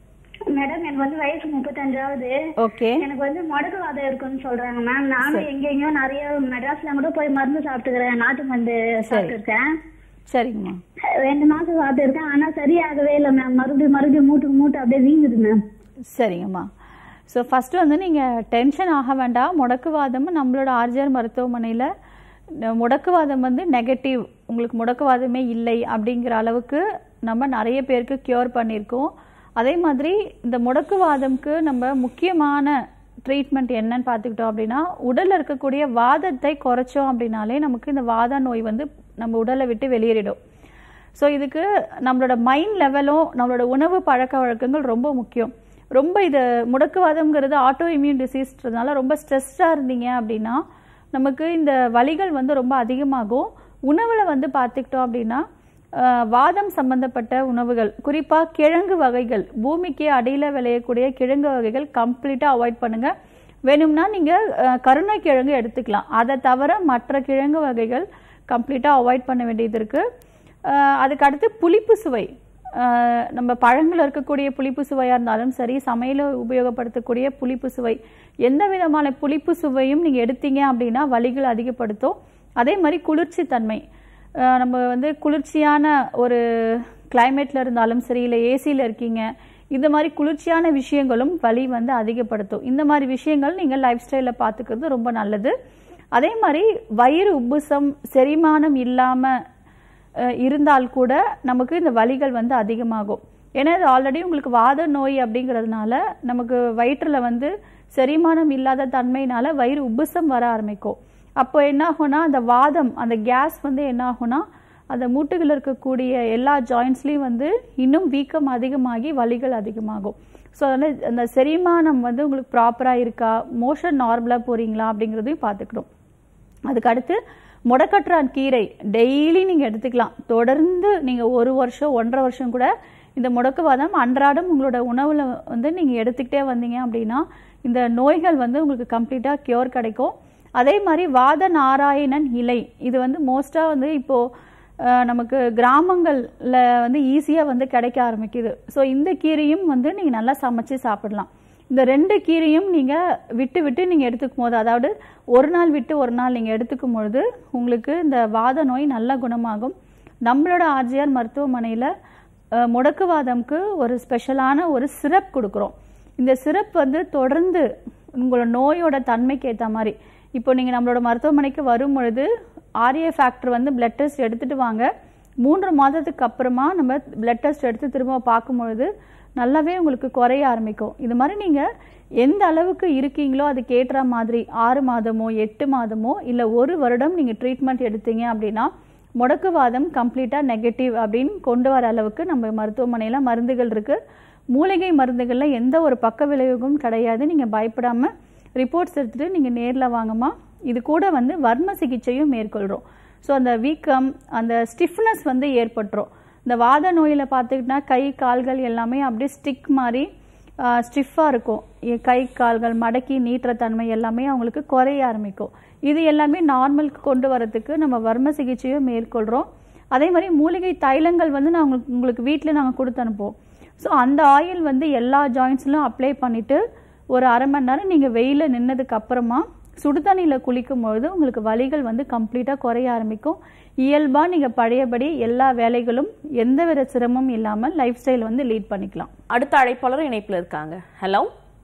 Speaker 6: மேடம் எனக்கு வந்து வயசு முப்பத்தஞ்சாவது
Speaker 2: ஓகே
Speaker 6: எனக்கு வந்து முடக்குவாதம் இருக்குன்னு சொல்றாங்க மேம் நானும் எங்கெங்கயோ நிறைய மெட்ராஸ்ல கூட போய் மருந்து சாப்பிட்டுக்கிறேன் நாட்டு மருந்து சாப்பிட்டுருக்கேன்
Speaker 2: சரிங்கம்மா
Speaker 6: ரெண்டு மாசம் சாப்பிட்டுருக்கேன் ஆனா சரியாகவே இல்லை மேம் மறுபடியும் மறுபடியும் மூட்டுக்கு மூட்டை அப்படியே வீங்குது மேம்
Speaker 2: சரிங்கம்மா ஸோ ஃபஸ்ட்டு வந்து நீங்கள் டென்ஷன் ஆக வேண்டாம் முடக்குவாதம் நம்மளோட ஆர்ஜிஆர் மருத்துவமனையில் முடக்குவாதம் வந்து நெகட்டிவ் உங்களுக்கு முடக்குவாதமே இல்லை அப்படிங்கிற அளவுக்கு நம்ம நிறைய பேருக்கு க்யூர் பண்ணியிருக்கோம் அதே மாதிரி இந்த முடக்குவாதம்க்கு நம்ம முக்கியமான ட்ரீட்மெண்ட் என்னன்னு பார்த்துக்கிட்டோம் அப்படின்னா உடலில் இருக்கக்கூடிய வாதத்தை குறைச்சோம் அப்படின்னாலே நமக்கு இந்த வாத நோய் வந்து நம்ம உடலை விட்டு வெளியேறிடும் ஸோ இதுக்கு நம்மளோட மைண்ட் லெவலும் நம்மளோட உணவு பழக்க வழக்கங்கள் ரொம்ப முக்கியம் ரொம்ப இது முடக்குவாதம்ங்கிறது ஆட்டோ இம்யூன் டிசீஸ்ன்றதுனால ரொம்ப ஸ்ட்ரெஸ்டாக இருந்தீங்க அப்படின்னா நமக்கு இந்த வலிகள் வந்து ரொம்ப அதிகமாகும் உணவில் வந்து பார்த்துக்கிட்டோம் அப்படின்னா அஹ், வாதம் சம்பந்தப்பட்ட உணவுகள் குறிப்பாக கிழங்கு வகைகள் பூமிக்கு அடியில் விளையக்கூடிய கிழங்கு வகைகள் கம்ப்ளீட்டாக அவாய்ட் பண்ணுங்க வேணும்னா நீங்கள் கருணை கிழங்கு எடுத்துக்கலாம் அதை தவிர மற்ற கிழங்கு வகைகள் கம்ப்ளீட்டாக அவாய்ட் பண்ண வேண்டியது இருக்குது ஆஹ் அதுக்கு அடுத்து புளிப்பு சுவை ஆஹ் நம்ம பழங்கள் இருக்கக்கூடிய புளிப்பு சுவையாக இருந்தாலும் சரி சமையல உபயோகப்படுத்தக்கூடிய புளிப்பு சுவை எந்த விதமான புளிப்பு சுவையும் நீங்கள் எடுத்தீங்க அப்படின்னா வலிகள் அதிகப்படுத்தும் அதே மாதிரி குளிர்ச்சி தன்மை ஆஹ் நம்ம வந்து குளிர்ச்சியான ஒரு கிளைமேட்ல இருந்தாலும் சரி இல்லை ஏசியில் இருக்கீங்க இந்த மாதிரி குளிர்ச்சியான விஷயங்களும் வலி வந்து அதிகப்படுத்தும் இந்த மாதிரி விஷயங்கள் நீங்கள் லைஃப் ஸ்டைலில் பார்த்துக்கிறது ரொம்ப நல்லது அதே மாதிரி வயிறு உப்புசம் செரிமானம் இல்லாமல் அஹ் இருந்தால் கூட நமக்கு இந்த வலிகள் வந்து அதிகமாகும் ஏன்னா இது ஆல்ரெடி உங்களுக்கு வாத நோய் அப்படிங்கிறதுனால நமக்கு வயிற்றில் வந்து செரிமானம் இல்லாத தன்மையினால வயிறு உப்புசம் வர ஆரம்பிக்கும் அப்போ என்ன ஆகும்னா அந்த வாதம் அந்த கேஸ் வந்து என்ன ஆகும்னா அந்த மூட்டுகள் இருக்கக்கூடிய எல்லா ஜாயின்ஸ்லேயும் வந்து இன்னும் வீக்கம் அதிகமாகி வலிகள் அதிகமாகும் ஸோ அதனால் அந்த செரிமானம் வந்து உங்களுக்கு ப்ராப்பராக இருக்கா மோஷன் நார்மலாக போகிறீங்களா அப்படிங்கிறதையும் பார்த்துக்கணும் அதுக்கு அடுத்து முடக்கற்றான் கீரை டெய்லி நீங்கள் எடுத்துக்கலாம் தொடர்ந்து நீங்கள் ஒரு வருஷம் ஒன்றரை வருஷம் கூட இந்த முடக்குவாதம் அன்றாடம் உங்களோட உணவில் வந்து நீங்கள் எடுத்துக்கிட்டே வந்தீங்க அப்படின்னா இந்த நோய்கள் வந்து உங்களுக்கு கம்ப்ளீட்டாக க்யூர் கிடைக்கும் அதே மாதிரி வாத நாராயணன் இலை இது வந்து மோஸ்ட்டாக வந்து இப்போது அஹ், நமக்கு கிராமங்களில் வந்து ஈஸியாக வந்து கிடைக்க ஆரம்பிக்குது ஸோ இந்த கீரையும் வந்து நீங்கள் நல்லா சமைச்சு சாப்பிடலாம் இந்த ரெண்டு கீரையும் நீங்கள் விட்டு விட்டு நீங்கள் எடுத்துக்கும் போது அதாவது ஒரு நாள் விட்டு ஒரு நாள் நீங்கள் எடுத்துக்கும் பொழுது உங்களுக்கு இந்த வாத நோய் நல்லா குணமாகும் நம்மளோட ஆர்ஜிஆர் மருத்துவமனையில் அஹ், முடக்குவாதம்க்கு ஒரு ஸ்பெஷலான ஒரு சிரப் கொடுக்குறோம் இந்த சிரப் வந்து தொடர்ந்து உங்களோட நோயோட தன்மைக்கு ஏற்ற மாதிரி இப்போ நீங்கள் நம்மளோட மருத்துவமனைக்கு வரும் பொழுது ஆர்ஏ ஃபேக்டர் வந்து பிளட் டெஸ்ட் எடுத்துட்டு வாங்க மூன்று மாதத்துக்கு அப்புறமா நம்ம பிளட் டெஸ்ட் எடுத்து திரும்ப பார்க்கும் பொழுது நல்லாவே உங்களுக்கு குறைய ஆரம்பிக்கும் இது மாதிரி நீங்கள் எந்த அளவுக்கு இருக்கீங்களோ அதுக்கு ஏற்ற மாதிரி ஆறு மாதமோ எட்டு மாதமோ இல்லை ஒரு வருடம் நீங்கள் ட்ரீட்மெண்ட் எடுத்தீங்க அப்படின்னா முடக்குவாதம் கம்ப்ளீட்டாக நெகட்டிவ் அப்படின்னு கொண்டு வர அளவுக்கு நம்ம மருத்துவமனையில் மருந்துகள் இருக்குது மூலிகை மருந்துகளில் எந்த ஒரு பக்க விளைவுகளும் கிடையாது நீங்கள் பயப்படாமல் ரிப்போர்ட்ஸ் எடுத்துகிட்டு நீங்கள் நேரில் வாங்கம்மா இது கூட வந்து வர்ம சிகிச்சையும் மேற்கொள்கிறோம் ஸோ அந்த வீக்கம் அந்த ஸ்டிஃப்னஸ் வந்து ஏற்பட்டுரும் இந்த வாத நோயில் பார்த்துக்கிட்டா கை கால்கள் எல்லாமே அப்படியே ஸ்டிக் மாதிரி ஸ்டிஃபாக இருக்கும் இ- கை கால்கள் மடக்கி நீட்டுற தன்மை எல்லாமே அவங்களுக்கு குறைய ஆரம்பிக்கும் இது எல்லாமே நார்மலுக்கு கொண்டு வரதுக்கு நம்ம வர்ம சிகிச்சையும் மேற்கொள்கிறோம் அதே மாதிரி மூலிகை தைலங்கள் வந்து நான் உங்களுக்கு உங்களுக்கு வீட்டில் நாங்கள் கொடுத்து அனுப்புவோம் ஸோ அந்த ஆயில் வந்து எல்லா ஜாயின்ஸ்லையும் அப்ளை பண்ணிவிட்டு ஒரு அரை மணி நேரம் நீங்கள் வெயிலில் நின்னதுக்கு அப்புறமா சுடுதண்ணியில் குளிக்கும் பொழுது உங்களுக்கு வலிகள் வந்து கம்ப்ளீட்டாக குறைய ஆரம்பிக்கும் இயல்பாக நீங்கள் பழையபடி எல்லா வேலைகளும் எந்தவித சிரமமும் இல்லாமல் லைஃப் ஸ்டைல் வந்து லீட் பண்ணிக்கலாம்
Speaker 1: அடுத்த அழைப்பாளரும் இணைப்புல இருக்காங்க ஹலோ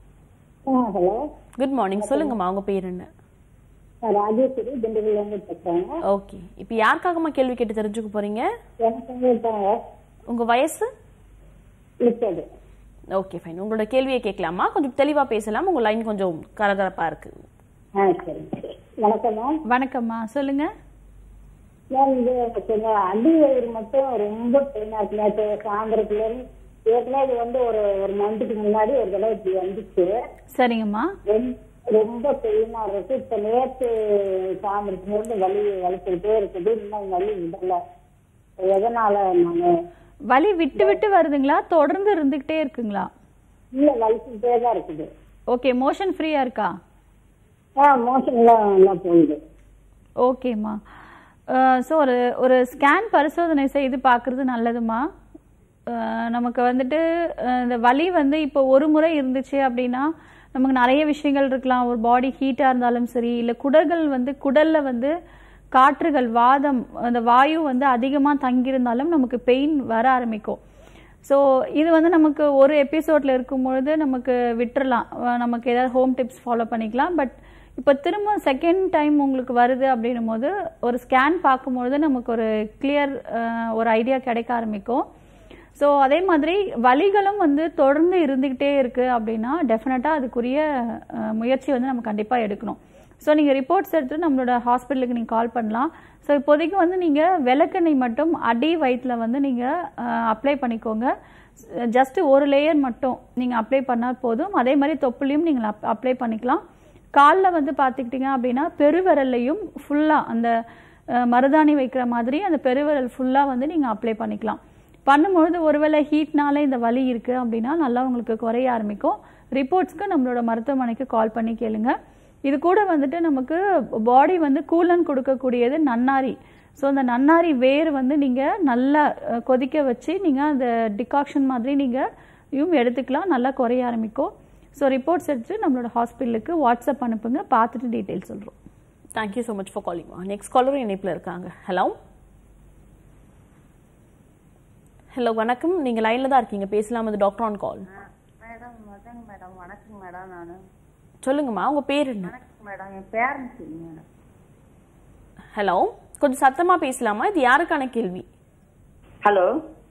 Speaker 7: ஹலோ
Speaker 1: குட் மார்னிங் சொல்லுங்கம்மா உங்க பேர் என்ன
Speaker 7: ராஜேஸ்வரி திண்டுக்கல்ல இருந்து பேசுறேங்க
Speaker 1: ஓகே இப்போ யாருக்காகம்மா கேள்வி கேட்டு தெரிஞ்சுக்க போறீங்க
Speaker 7: எனக்கு வந்து இருப்பாங்க
Speaker 1: உங்க வயசு
Speaker 7: முப்பது
Speaker 1: ஓகே ஃபைன் உங்களோட கேள்வியை கேட்கலாமா கொஞ்சம் தெளிவா பேசலாம் உங்க லைன் கொஞ்சம் கரகரப்பா இருக்கு
Speaker 7: ஆ சரி வணக்கம் மேம்
Speaker 2: வணக்கம்மா சொல்லுங்கள்
Speaker 7: மேம் இது கொஞ்சம் அடி வயிறு மட்டும் ரொம்ப பெயினா இருக்கு நேற்று சாயந்தரத்துல இருந்து ஏற்கனவே இது வந்து ஒரு ஒரு மந்த்துக்கு முன்னாடி ஒரு தடவை இப்படி வந்துச்சு
Speaker 2: சரிங்கம்மா
Speaker 7: ரொம்ப- ரொம்ப பெயினா இருக்கு இப்ப நேற்று சாயந்தரத்துல இருந்து வலி வலிச்சுக்கிட்டே இருக்குது இன்னும் வலி விடல எதனால நானு
Speaker 2: வலி விட்டு விட்டு வருதுங்களா தொடர்ந்து இருந்துக்கிட்டே இருக்குங்களா
Speaker 7: இல்ல வலிச்சுக்கிட்டே தான் இருக்குது
Speaker 2: ஓகே மோஷன் ஃப்ரீயாக இருக்கா
Speaker 7: ஆ மோஷன்லாம் நல்லா போகுது
Speaker 2: ஓகேம்மா ஸோ ஒரு ஒரு ஸ்கேன் பரிசோதனை செய்து பார்க்குறது நல்லதுமா அஹ் நமக்கு வந்துட்டு அஹ் இந்த வலி வந்து இப்போ ஒரு முறை இருந்துச்சு அப்படின்னா நமக்கு நிறைய விஷயங்கள் இருக்கலாம் ஒரு பாடி ஹீட்டாக இருந்தாலும் சரி இல்லை குடல்கள் வந்து குடலில் வந்து காற்றுகள் வாதம் அந்த வாயு வந்து அதிகமாக தங்கியிருந்தாலும் நமக்கு பெயின் வர ஆரம்பிக்கும் ஸோ இது வந்து நமக்கு ஒரு எபிசோடில் இருக்கும் பொழுது நமக்கு விட்டுறலாம் அஹ் நமக்கு ஏதாவது ஹோம் டிப்ஸ் ஃபாலோ பண்ணிக்கலாம் பட் இப்போ திரும்ப செகண்ட் டைம் உங்களுக்கு வருது அப்படின்னும் போது ஒரு ஸ்கேன் பார்க்கும்பொழுது நமக்கு ஒரு கிளியர் ஒரு ஐடியா கிடைக்க ஆரம்பிக்கும் ஸோ அதே மாதிரி வலிகளும் வந்து தொடர்ந்து இருந்துக்கிட்டே இருக்குது அப்படின்னா டெஃபினட்டாக அதுக்குரிய அஹ், முயற்சி வந்து நம்ம கண்டிப்பாக எடுக்கணும் ஸோ நீங்கள் ரிப்போர்ட்ஸ் எடுத்து நம்மளோட ஹாஸ்பிட்டலுக்கு நீங்கள் கால் பண்ணலாம் ஸோ இப்போதைக்கு வந்து நீங்கள் விளக்கெண்ணெய் மட்டும் அடி வயிற்றில் வந்து நீங்கள் அப்ளை பண்ணிக்கோங்க ஜஸ்ட் ஒரு லேயர் மட்டும் நீங்கள் அப்ளை பண்ணால் போதும் அதே மாதிரி தொப்புலையும் நீங்கள் அப்ளை பண்ணிக்கலாம் காலில் வந்து பார்த்துக்கிட்டிங்க அப்படின்னா பெருவிரல்லையும் ஃபுல்லாக அந்த அஹ், மருதாணி வைக்கிற மாதிரி அந்த பெருவிரல் ஃபுல்லாக வந்து நீங்கள் அப்ளை பண்ணிக்கலாம் பண்ணும்பொழுது ஒருவேளை ஹீட்னால இந்த வலி இருக்குது அப்படின்னா நல்லா உங்களுக்கு குறைய ஆரம்பிக்கும் ரிப்போர்ட்ஸ்க்கு நம்மளோட மருத்துவமனைக்கு கால் பண்ணி கேளுங்க இது கூட வந்துட்டு நமக்கு பாடி வந்து கூலன் கொடுக்கக்கூடியது நன்னாரி ஸோ அந்த நன்னாரி வேர் வந்து நீங்கள் நல்லா அஹ், கொதிக்க வச்சு நீங்கள் அந்த டிகாக்ஷன் மாதிரி நீங்கள் இவங்க எடுத்துக்கலாம் நல்லா குறைய ஆரம்பிக்கும் ஸோ ரிப்போர்ட்ஸ் எடுத்து நம்மளோட ஹாஸ்பிட்டலுக்கு வாட்ஸ்அப் அனுப்புங்க பார்த்துட்டு டீட்டெயில் சொல்கிறோம்
Speaker 1: thank you so much for calling next காலரும் இணைப்பில் இருக்காங்க ஹலோ ஹலோ வணக்கம் நீங்க லைன்ல தான் இருக்கீங்க பேசலாம் அது டாக்டர் ஆன் கால்
Speaker 8: மேடம் அதாங்க மேடம் வணக்கம் மேடம் நான்
Speaker 1: சொல்லுங்கம்மா உங்க பேர் என்ன
Speaker 8: வணக்கம் மேடம் என் பேரண்ட்ஸ் மேடம்
Speaker 1: ஹலோ கொஞ்சம் சத்தமா பேசலாமா இது யாருக்கான கேள்வி
Speaker 5: ஹலோ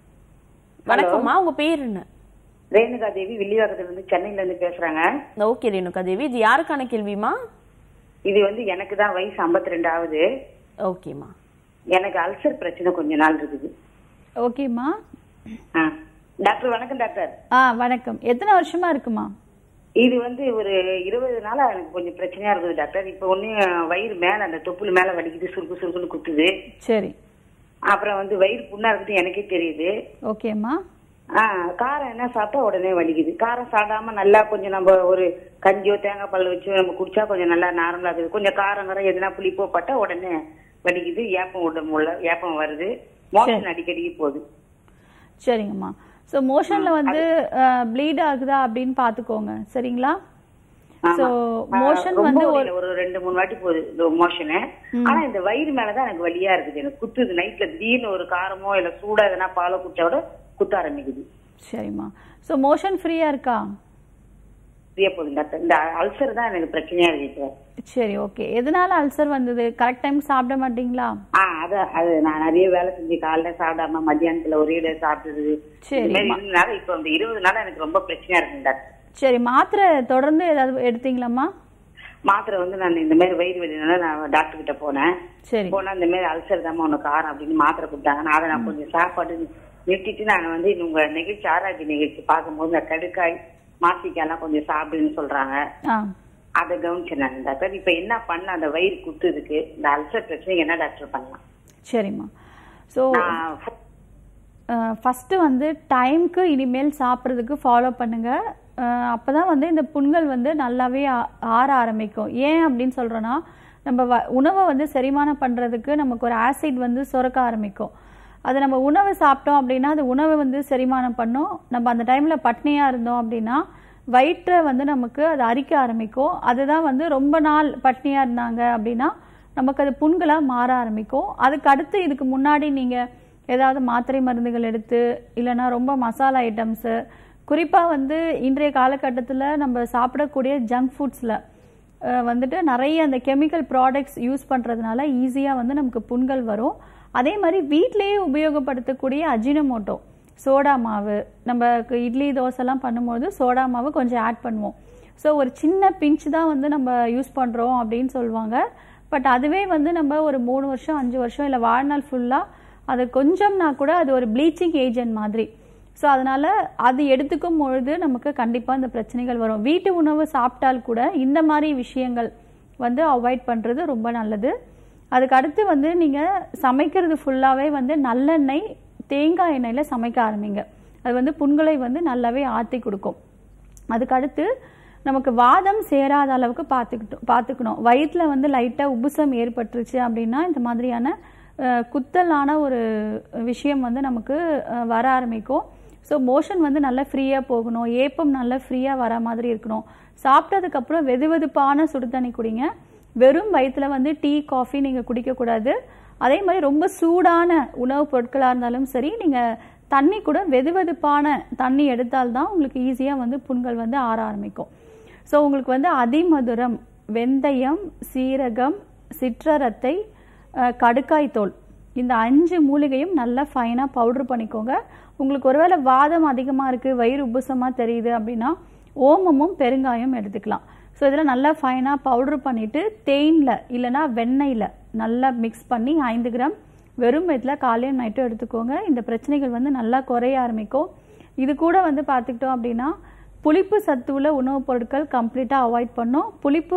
Speaker 1: வணக்கம்மா உங்க பேர் என்ன
Speaker 5: ரேணுகா தேவி வில்லிவாக்கத்துல இருந்து சென்னையில இருந்து பேசுறாங்க
Speaker 1: ஓகே ரேணுகா தேவி இது யாருக்கான கேள்விமா
Speaker 5: இது வந்து எனக்கு தான் வயசு 52 ரெண்டு ஆகுது
Speaker 1: ஓகேம்மா
Speaker 5: எனக்கு அல்சர் பிரச்சனை கொஞ்ச நாள் இருக்குது
Speaker 2: ஓகேம்மா
Speaker 5: ஆ. டாக்டர் வணக்கம் டாக்டர்
Speaker 2: ஆ வணக்கம் எத்தனை வருஷமா இருக்குமா
Speaker 5: இது வந்து ஒரு இருபது நாளா எனக்கு கொஞ்சம் பிரச்சனையா இருக்குது டாக்டர் இப்ப ஒண்ணு வயிறு மேல அந்த தொப்புள் மேல வலிக்குது சுருக்கு சுருக்குன்னு குத்துது
Speaker 2: சரி
Speaker 5: அப்புறம் வந்து வயிறு புண்ணா இருக்குது எனக்கே தெரியுது
Speaker 2: ஓகேம்மா
Speaker 5: ஆ காரம் என்ன சாப்பிட்டா உடனே வலிக்குது காரம் சாப்பிடாம நல்லா கொஞ்சம் நம்ம ஒரு கஞ்சியோ தேங்காய் பால் வச்சு நம்ம குடிச்சா கொஞ்சம் நல்லா நார்மலா இருக்குது கொஞ்சம் காரம் காரம் எதுனா புளிப்போ பட்டா உடனே வலிக்குது ஏப்பம் உடம்பு உள்ள ஏப்பம் வருது மோஷன் அடிக்கடி போகுது
Speaker 2: சரிங்கம்மா ஸோ மோஷன்ல வந்து ப்ளீட் ஆகுதா அப்படின்னு பார்த்துக்கோங்க சரிங்களா ஸோ
Speaker 5: ஆ,
Speaker 2: மோஷன்
Speaker 5: ரொம்ப
Speaker 2: வந்து ஒரு
Speaker 5: வலியில ஒரு ரெண்டு மூணு வாட்டி போகுது மோஷனு ஆனா இந்த வயிறு மேலதான் எனக்கு வலியா இருக்குது எனக்கு குத்துது நைட்ல திடீர்னு ஒரு காரமோ இல்ல சூடா எதனா பாலோ குடிச்சா கூட குத்த ஆரம்பிக்குது
Speaker 2: சரிம்மா ஸோ மோஷன் ஃப்ரீயா இருக்கா
Speaker 5: ஃப்ரீயா போகுது டாக்டர் இந்த அல்சர் தான் எனக்கு பிரச்சனையா இருக்கு இப்போ
Speaker 2: சரி ஓகே எதனால அல்சர் வந்தது கரெக்ட் டைம் சாப்பிட மாட்டீங்களா
Speaker 5: ஆ அது அது நான் நிறைய வேலை செஞ்சு காலைல சாப்பிடாம மத்தியானத்துல ஒரே இடம் சாப்பிட்டது
Speaker 2: சரி,
Speaker 5: இந்த மாதிரி இருந்தனால இப்ப இந்த இருபது நாள் எனக்கு ரொம்ப பிரச்சனையா இருக்கு டாக்டர்
Speaker 2: சரி மாத்திரை தொடர்ந்து ஏதாவது எடுத்தீங்களாம்மா
Speaker 5: மாத்திரை வந்து நான் இந்த மாதிரி வயிறு வலினால நான் டாக்டர் கிட்ட போனேன்
Speaker 2: சரி
Speaker 5: போனா இந்த மாதிரி அல்சர் தாம்மா உனக்கு காரம் அப்படின்னு மாத்திரை கொடுத்தாங்க நான் அதை நான் கொஞ்சம் சாப்பாடு நிறுத்திட்டு நான் வந்து உங்க நிகழ்ச்சி ஆராய்ச்சி நிகழ்ச்சி பார்க்கும்போது இந்த கடுக்காய் மாசிக்காய் எல்லாம் கொஞ்சம் சாப்பிடுன்னு சொல்றாங்க
Speaker 2: ஆ
Speaker 5: அதை கவனிச்சேன் நான் டாக்டர் இப்ப என்ன பண்ண அந்த வயிறு குத்துதுக்கு இந்த அல்சர் பிரச்சனைக்கு என்ன டாக்டர் பண்ணலாம்
Speaker 2: சரிம்மா ஸோ
Speaker 5: நான்
Speaker 2: ஃபஸ்ட்டு வந்து டைம்க்கு இனிமேல் சாப்பிட்றதுக்கு ஃபாலோ பண்ணுங்கள் அப்போ தான் வந்து இந்த புண்கள் வந்து நல்லாவே ஆ- ஆற ஆரம்பிக்கும் ஏன் அப்படின்னு சொல்கிறோன்னா நம்ம வ உணவை வந்து செரிமானம் பண்ணுறதுக்கு நமக்கு ஒரு ஆசிட் வந்து சுரக்க ஆரம்பிக்கும் அது நம்ம உணவு சாப்பிட்டோம் அப்படின்னா அது உணவை வந்து செரிமானம் பண்ணும் நம்ம அந்த டைமில் பட்னியாக இருந்தோம் அப்படின்னா வயிற்றை வந்து நமக்கு அது அரிக்க ஆரம்பிக்கும் அதுதான் வந்து ரொம்ப நாள் பட்னியாக இருந்தாங்க அப்படின்னா நமக்கு அது புண்களாக மாற ஆரம்பிக்கும் அதுக்கு அடுத்து இதுக்கு முன்னாடி நீங்கள் ஏதாவது மாத்திரை மருந்துகள் எடுத்து இல்லைன்னா ரொம்ப மசாலா ஐட்டம்ஸு குறிப்பாக வந்து இன்றைய காலகட்டத்தில் நம்ம சாப்பிடக்கூடிய ஜங்க் ஃபுட்ஸில் வந்துட்டு நிறைய அந்த கெமிக்கல் ப்ராடக்ட்ஸ் யூஸ் பண்ணுறதுனால ஈஸியாக வந்து நமக்கு புண்கள் வரும் அதே மாதிரி வீட்டிலேயே உபயோகப்படுத்தக்கூடிய அஜினமோட்டோ சோடா மாவு நம்ம கு- இட்லி தோசைலாம் பண்ணும்போது சோடா மாவு கொஞ்சம் ஆட் பண்ணுவோம் ஸோ ஒரு சின்ன பிஞ்ச் தான் வந்து நம்ம யூஸ் பண்ணுறோம் அப்படின்னு சொல்லுவாங்க பட் அதுவே வந்து நம்ம ஒரு மூணு வருஷம் அஞ்சு வருஷம் இல்லை வாழ்நாள் ஃபுல்லாக அது கொஞ்சம்னா கூட அது ஒரு ப்ளீச்சிங் ஏஜென்ட் மாதிரி ஸோ அதனால அது எடுத்துக்கும் பொழுது நமக்கு கண்டிப்பாக இந்த பிரச்சனைகள் வரும் வீட்டு உணவு சாப்பிட்டால் கூட இந்த மாதிரி விஷயங்கள் வந்து அவாய்ட் பண்ணுறது ரொம்ப நல்லது அதுக்கு அடுத்து வந்து நீங்கள் சமைக்கிறது ஃபுல்லாகவே வந்து நல்லெண்ணெய் தேங்காய் எண்ணெயில் சமைக்க ஆரம்பிங்க அது வந்து புண்களை வந்து நல்லாவே ஆற்றி கொடுக்கும் அதுக்கு அடுத்து நமக்கு வாதம் சேராத அளவுக்கு பார்த்துக்கிட்டோம் பார்த்துக்கணும் வயிற்றில் வந்து லைட்டாக உபுசம் ஏற்பட்டுருச்சு அப்படின்னா இந்த மாதிரியான அஹ், குத்தலான ஒரு விஷயம் வந்து நமக்கு அஹ், வர ஆரம்பிக்கும் ஸோ மோஷன் வந்து நல்லா ஃப்ரீயாக போகணும் ஏப்பம் நல்லா ஃப்ரீயாக வர மாதிரி இருக்கணும் சாப்பிட்டதுக்கப்புறம் வெது வெதுப்பான சுடு தண்ணி குடிங்க வெறும் வயிற்றுல வந்து டீ காஃபி நீங்கள் குடிக்கக்கூடாது அதே மாதிரி ரொம்ப சூடான உணவுப் பொருட்களாக இருந்தாலும் சரி நீங்கள் தண்ணி கூட வெது வெதுப்பான தண்ணி எடுத்தால்தான் உங்களுக்கு ஈஸியாக வந்து புண்கள் வந்து ஆற ஆரம்பிக்கும் ஸோ உங்களுக்கு வந்து அதிமதுரம் வெந்தயம் சீரகம் சிற்றரத்தை அஹ், கடுக்காய் தோல் இந்த அஞ்சு மூலிகையும் நல்லா ஃபைனாக பவுடர் பண்ணிக்கோங்க உங்களுக்கு ஒருவேளை வாதம் அதிகமாக இருக்குது வயிறு உப்புசமாக தெரியுது அப்படின்னா ஓமமும் பெருங்காயம் எடுத்துக்கலாம் ஸோ இதில் நல்லா ஃபைனாக பவுடர் பண்ணிவிட்டு தேனில் இல்லைன்னா வெண்ணெயில் நல்லா மிக்ஸ் பண்ணி ஐந்து கிராம் வெறும் வயிற்றில் காலையும் நைட்டும் எடுத்துக்கோங்க இந்த பிரச்சனைகள் வந்து நல்லா குறைய ஆரம்பிக்கும் இது கூட வந்து பார்த்துக்கிட்டோம் அப்படின்னா புளிப்பு சத்து உள்ள உணவுப் பொருட்கள் கம்ப்ளீட்டாக அவாய்ட் பண்ணோம் புளிப்பு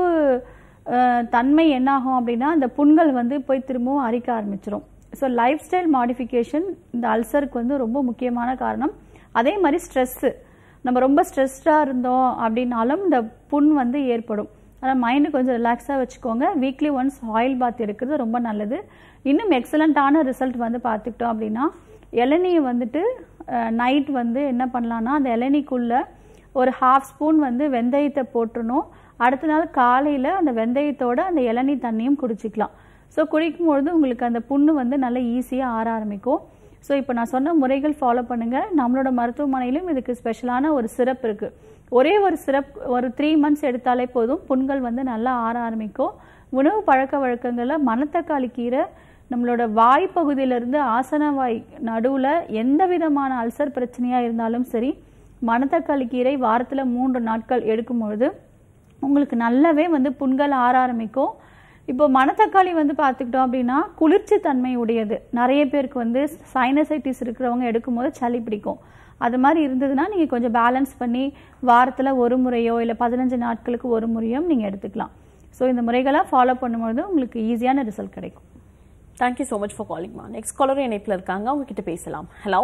Speaker 2: அஹ், தன்மை என்னாகும் அப்படின்னா அந்த புண்கள் வந்து போய் திரும்பவும் அரிக்க ஆரம்பிச்சிரும் ஸோ லைஃப் ஸ்டைல் மாடிஃபிகேஷன் இந்த அல்சருக்கு வந்து ரொம்ப முக்கியமான காரணம் அதே மாதிரி ஸ்ட்ரெஸ்ஸு நம்ம ரொம்ப ஸ்ட்ரெஸ்டாக இருந்தோம் அப்படின்னாலும் இந்த புண் வந்து ஏற்படும் அதனால் மைண்டு கொஞ்சம் ரிலாக்ஸாக வச்சுக்கோங்க வீக்லி ஒன்ஸ் ஆயில் பாத் எடுக்கிறது ரொம்ப நல்லது இன்னும் எக்ஸலண்ட்டான ரிசல்ட் வந்து பார்த்துக்கிட்டோம் அப்படின்னா இளநியை வந்துட்டு நைட் வந்து என்ன பண்ணலான்னா அந்த இளநிக்குள்ளே ஒரு ஹாஃப் ஸ்பூன் வந்து வெந்தயத்தை போட்டுறணும் அடுத்த நாள் காலையில் அந்த வெந்தயத்தோட அந்த இளநீ தண்ணியும் குடிச்சிக்கலாம் ஸோ குடிக்கும்பொழுது உங்களுக்கு அந்த புண்ணு வந்து நல்லா ஈஸியாக ஆற ஆரம்பிக்கும் ஸோ இப்போ நான் சொன்ன முறைகள் ஃபாலோ பண்ணுங்கள் நம்மளோட மருத்துவமனையிலும் இதுக்கு ஸ்பெஷலான ஒரு சிறப் இருக்குது ஒரே ஒரு சிறப் ஒரு த்ரீ மந்த்ஸ் எடுத்தாலே போதும் புண்கள் வந்து நல்லா ஆற ஆரம்பிக்கும் உணவு பழக்க வழக்கங்களில் மணத்தக்காளி கீரை நம்மளோட வாய் பகுதியிலிருந்து ஆசன வாய் நடுவில் எந்த விதமான அல்சர் பிரச்சனையாக இருந்தாலும் சரி மணத்தக்காளி கீரை வாரத்தில் மூன்று நாட்கள் எடுக்கும்பொழுது உங்களுக்கு நல்லாவே வந்து புண்கள் ஆற ஆரம்பிக்கும் இப்போ மணத்தக்காளி வந்து பார்த்துக்கிட்டோம் அப்படின்னா குளிர்ச்சி தன்மை உடையது நிறைய பேருக்கு வந்து சைனசைட்டிஸ் இருக்கிறவங்க எடுக்கும்போது சளி பிடிக்கும் அது மாதிரி இருந்ததுன்னா நீங்கள் கொஞ்சம் பேலன்ஸ் பண்ணி வாரத்தில் ஒரு முறையோ இல்லை பதினஞ்சு நாட்களுக்கு ஒரு முறையோ நீங்கள் எடுத்துக்கலாம் ஸோ இந்த முறைகளாக ஃபாலோ பண்ணும்போது உங்களுக்கு ஈஸியான ரிசல்ட் கிடைக்கும்
Speaker 1: தேங்க்யூ ஸோ மச் ஃபார் காலிங்மா நெக்ஸ்ட் காலரும் இணைப்பில் இருக்காங்க அவங்க கிட்ட பேசலாம் ஹலோ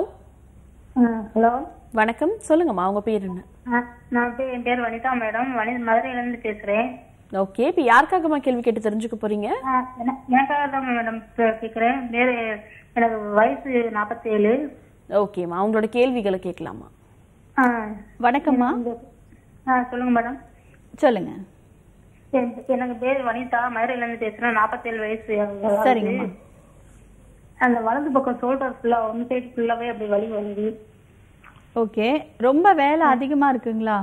Speaker 8: ஹலோ
Speaker 1: வணக்கம் சொல்லுங்கம்மா உங்க பேர் என்ன
Speaker 8: நான் பேர் என் பேர் வனிதா மேடம் வனி மதுரையிலேருந்து பேசுகிறேன்
Speaker 1: ஓகே இப்போ யாருக்காகம்மா கேள்வி கேட்டு தெரிஞ்சுக்க போறீங்க
Speaker 8: எனக்காக தான் மேடம் கேட்குறேன் வேறு எனக்கு வயசு நாற்பத்தேழு
Speaker 1: ஓகேம்மா உங்களோட கேள்விகளை கேட்கலாமா
Speaker 8: ஆ
Speaker 2: வணக்கம்மா
Speaker 8: ஆ சொல்லுங்க மேடம்
Speaker 2: சொல்லுங்க
Speaker 8: என்- எனக்கு பேர் வனிதா மதுரையிலேருந்து பேசுகிறேன் நாற்பத்தேழு வயசு ஆகுது.
Speaker 2: சரிங்கம்மா
Speaker 8: அந்த வலது பக்கம் ஷோல்டர் ஃபுல்லாக ஒன் சைடு ஃபுல்லாகவே அப்படி வலி வருது
Speaker 2: ஓகே ரொம்ப வேலை அதிகமாக இருக்குங்களா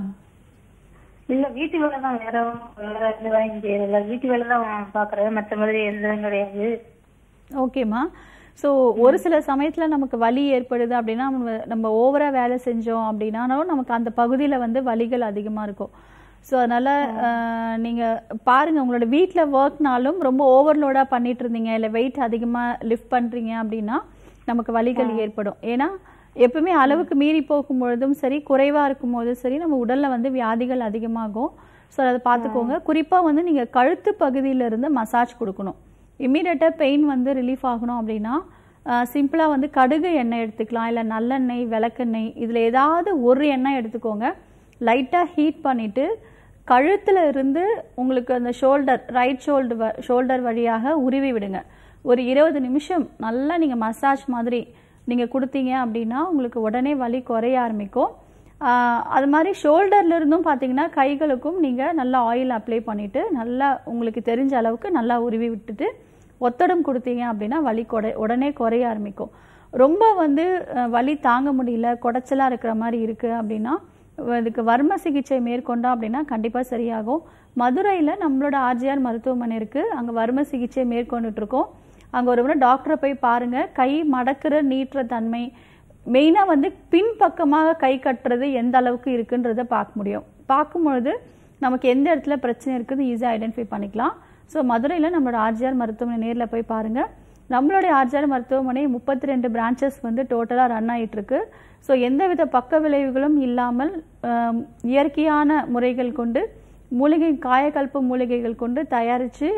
Speaker 8: இல்ல வீட்டு வேலை தான் வேற வேற எந்த வேலையும் செய்யறதில்ல வீட்டு வேலை தான் பாக்குறேன் மற்ற மாதிரி எந்த வேலையும் கிடையாது
Speaker 2: ஓகேம்மா ஸோ ஒரு சில சமயத்தில் நமக்கு வலி ஏற்படுது அப்படின்னா நம்ம நம்ம ஓவராக வேலை செஞ்சோம் அப்படின்னாலும் நமக்கு அந்த பகுதியில் வந்து வலிகள் அதிகமாக இருக்கும் ஸோ அதனால் நீங்கள் பாருங்கள் உங்களோட வீட்டில் ஒர்க்னாலும் ரொம்ப ஓவர்லோடாக பண்ணிட்டு இருந்தீங்க இல்லை வெயிட் அதிகமாக லிஃப்ட் பண்ணுறீங்க அப்படின்னா நமக்கு வலிகள் ஏற்படும் ஏன்னா எப்பவுமே அளவுக்கு மீறி போகும்பொழுதும் சரி குறைவாக இருக்கும்போதும் சரி நம்ம உடலில் வந்து வியாதிகள் அதிகமாகும் ஸோ அதை பார்த்துக்கோங்க குறிப்பாக வந்து நீங்கள் கழுத்து பகுதியிலிருந்து மசாஜ் கொடுக்கணும் இம்மீடியட்டாக பெயின் வந்து ரிலீஃப் ஆகணும் அப்படின்னா சிம்பிளாக வந்து கடுகு எண்ணெய் எடுத்துக்கலாம் இல்லை நல்லெண்ணெய் விளக்கெண்ணெய் இதில் ஏதாவது ஒரு எண்ணெய் எடுத்துக்கோங்க லைட்டாக ஹீட் பண்ணிவிட்டு கழுத்தில் இருந்து உங்களுக்கு அந்த ஷோல்டர் ரைட் ஷோல்டர் ஷோல்டர் வழியாக உருவி விடுங்க ஒரு இருபது நிமிஷம் நல்லா நீங்கள் மசாஜ் மாதிரி நீங்கள் கொடுத்தீங்க அப்படின்னா உங்களுக்கு உடனே வலி குறைய ஆரம்பிக்கும் ஆஹ் அது மாதிரி ஷோல்டர்ல இருந்தும் பார்த்தீங்கன்னா கைகளுக்கும் நீங்கள் நல்லா ஆயில் அப்ளை பண்ணிட்டு நல்லா உங்களுக்கு தெரிஞ்ச அளவுக்கு நல்லா உருவி விட்டுட்டு ஒத்தடம் கொடுத்தீங்க அப்படின்னா வலி கொடை உடனே குறைய ஆரம்பிக்கும் ரொம்ப வந்து அஹ், வலி தாங்க முடியல குடைச்சலாக இருக்கிற மாதிரி இருக்குது அப்படின்னா இதுக்கு வர்ம சிகிச்சை மேற்கொண்டோம் அப்படின்னா கண்டிப்பாக சரியாகும் மதுரையில் நம்மளோட ஆர்ஜிஆர் மருத்துவமனை இருக்குது அங்கே வர்ம சிகிச்சை மேற்கொண்டுட்டு இருக்கோம் அங்கே ஒரு முறை டாக்டரை போய் பாருங்கள் கை மடக்கிற நீட்டுற தன்மை மெயினாக வந்து பின்பக்கமாக கை கட்டுறது எந்த அளவுக்கு இருக்குன்றதை பார்க்க முடியும் பார்க்கும்பொழுது நமக்கு எந்த இடத்துல பிரச்சனை இருக்குது ஈஸியாக ஐடென்டிஃபை பண்ணிக்கலாம் ஸோ மதுரையில் நம்மளோட ஆர்ஜிஆர் மருத்துவமனை நேரில் போய் பாருங்கள் நம்மளுடைய ஆர்ஜிஆர் மருத்துவமனை முப்பத்தி ரெண்டு பிரான்ச்சஸ் வந்து டோட்டலாக ரன் ஆயிட்டு இருக்கு ஸோ எந்தவித பக்க விளைவுகளும் இல்லாமல் ஆம், இயற்கையான முறைகள் கொண்டு மூலிகை காயக்கல்ப மூலிகைகள் கொண்டு தயாரித்து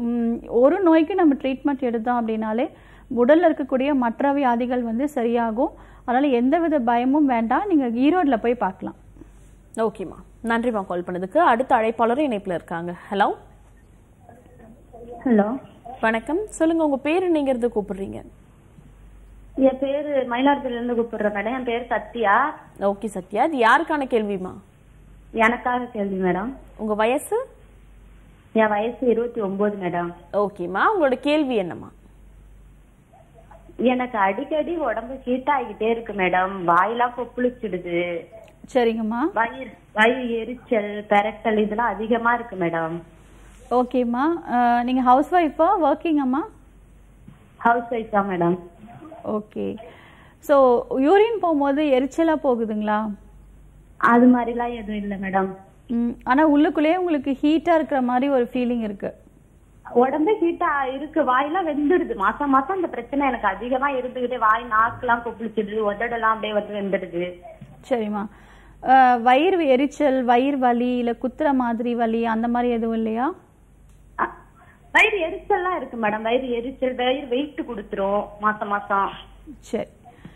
Speaker 2: ஒரு நோய்க்கு நம்ம ட்ரீட்மெண்ட் எடுத்தோம் அப்படின்னாலே உடலில் இருக்கக்கூடிய மற்ற வியாதிகள் வந்து சரியாகும் அதனால் எந்தவித பயமும் வேண்டாம் நீங்கள் ஈரோட்டில் போய் பார்க்கலாம்
Speaker 1: ஓகேம்மா நன்றிம்மா கால் பண்ணதுக்கு அடுத்த அழைப்பாளரும் இணைப்பில் இருக்காங்க ஹலோ
Speaker 8: ஹலோ
Speaker 1: வணக்கம் சொல்லுங்க உங்க பேர் என்னங்கிறது கூப்பிடுறீங்க
Speaker 8: என் பேரு மயிலாடுதுறையில இருந்து கூப்பிடுறேன் மேடம் என் பேர் சத்யா
Speaker 1: ஓகே சத்யா இது யாருக்கான கேள்விமா
Speaker 8: எனக்காக கேள்வி மேடம்
Speaker 1: உங்க வயசு
Speaker 8: என் வயசு இருபத்தி ஒன்பது மேடம்
Speaker 1: ஓகேம்மா உங்களோட கேள்வி என்னம்மா
Speaker 8: எனக்கு அடிக்கடி உடம்பு ஹீட் ஆகிட்டே இருக்கு மேடம் வாயெல்லாம் கொப்புளிச்சிடுது
Speaker 2: சரிங்கம்மா
Speaker 8: வயிறு வயிறு எரிச்சல் பெரட்டல் இதெல்லாம் அதிகமா இருக்கு மேடம்
Speaker 2: ஓகேம்மா அஹ், நீங்க ஹவுஸ் ஒய்ஃபா ஒர்க்கிங் அம்மா
Speaker 8: ஹவுஸ் ஒய்ஃப் தான் மேடம்
Speaker 2: ஓகே ஸோ யூரின் போகும்போது எரிச்சலா போகுதுங்களா
Speaker 8: அது மாதிரிலாம் எதுவும் இல்லை மேடம்
Speaker 2: ம், ஆனா உள்ளுக்குள்ளேயே உங்களுக்கு ஹீட்டா இருக்கிற மாதிரி ஒரு ஃபீலிங் இருக்கு
Speaker 8: உடம்பு ஹீட்டா இருக்கு வாயெல்லாம் வெந்துடுது மாசம் மாசம் இந்த பிரச்சனை எனக்கு அதிகமா இருந்துகிட்டே வாய் நாக்கெல்லாம் கொப்பளிச்சிடுது உதடெல்லாம் அப்படியே வந்து வெந்துடுது
Speaker 2: சரிம்மா அஹ், வயிறு எரிச்சல் வயிறு வலி இல்ல குத்துற மாதிரி வலி அந்த மாதிரி எதுவும் இல்லையா
Speaker 8: அ- வயிறு எரிச்சல்லாம் இருக்கு மேடம் வயிறு எரிச்சல் வயிறு வெயிட் கொடுத்துரும் மாசம் மாசம்
Speaker 2: சரி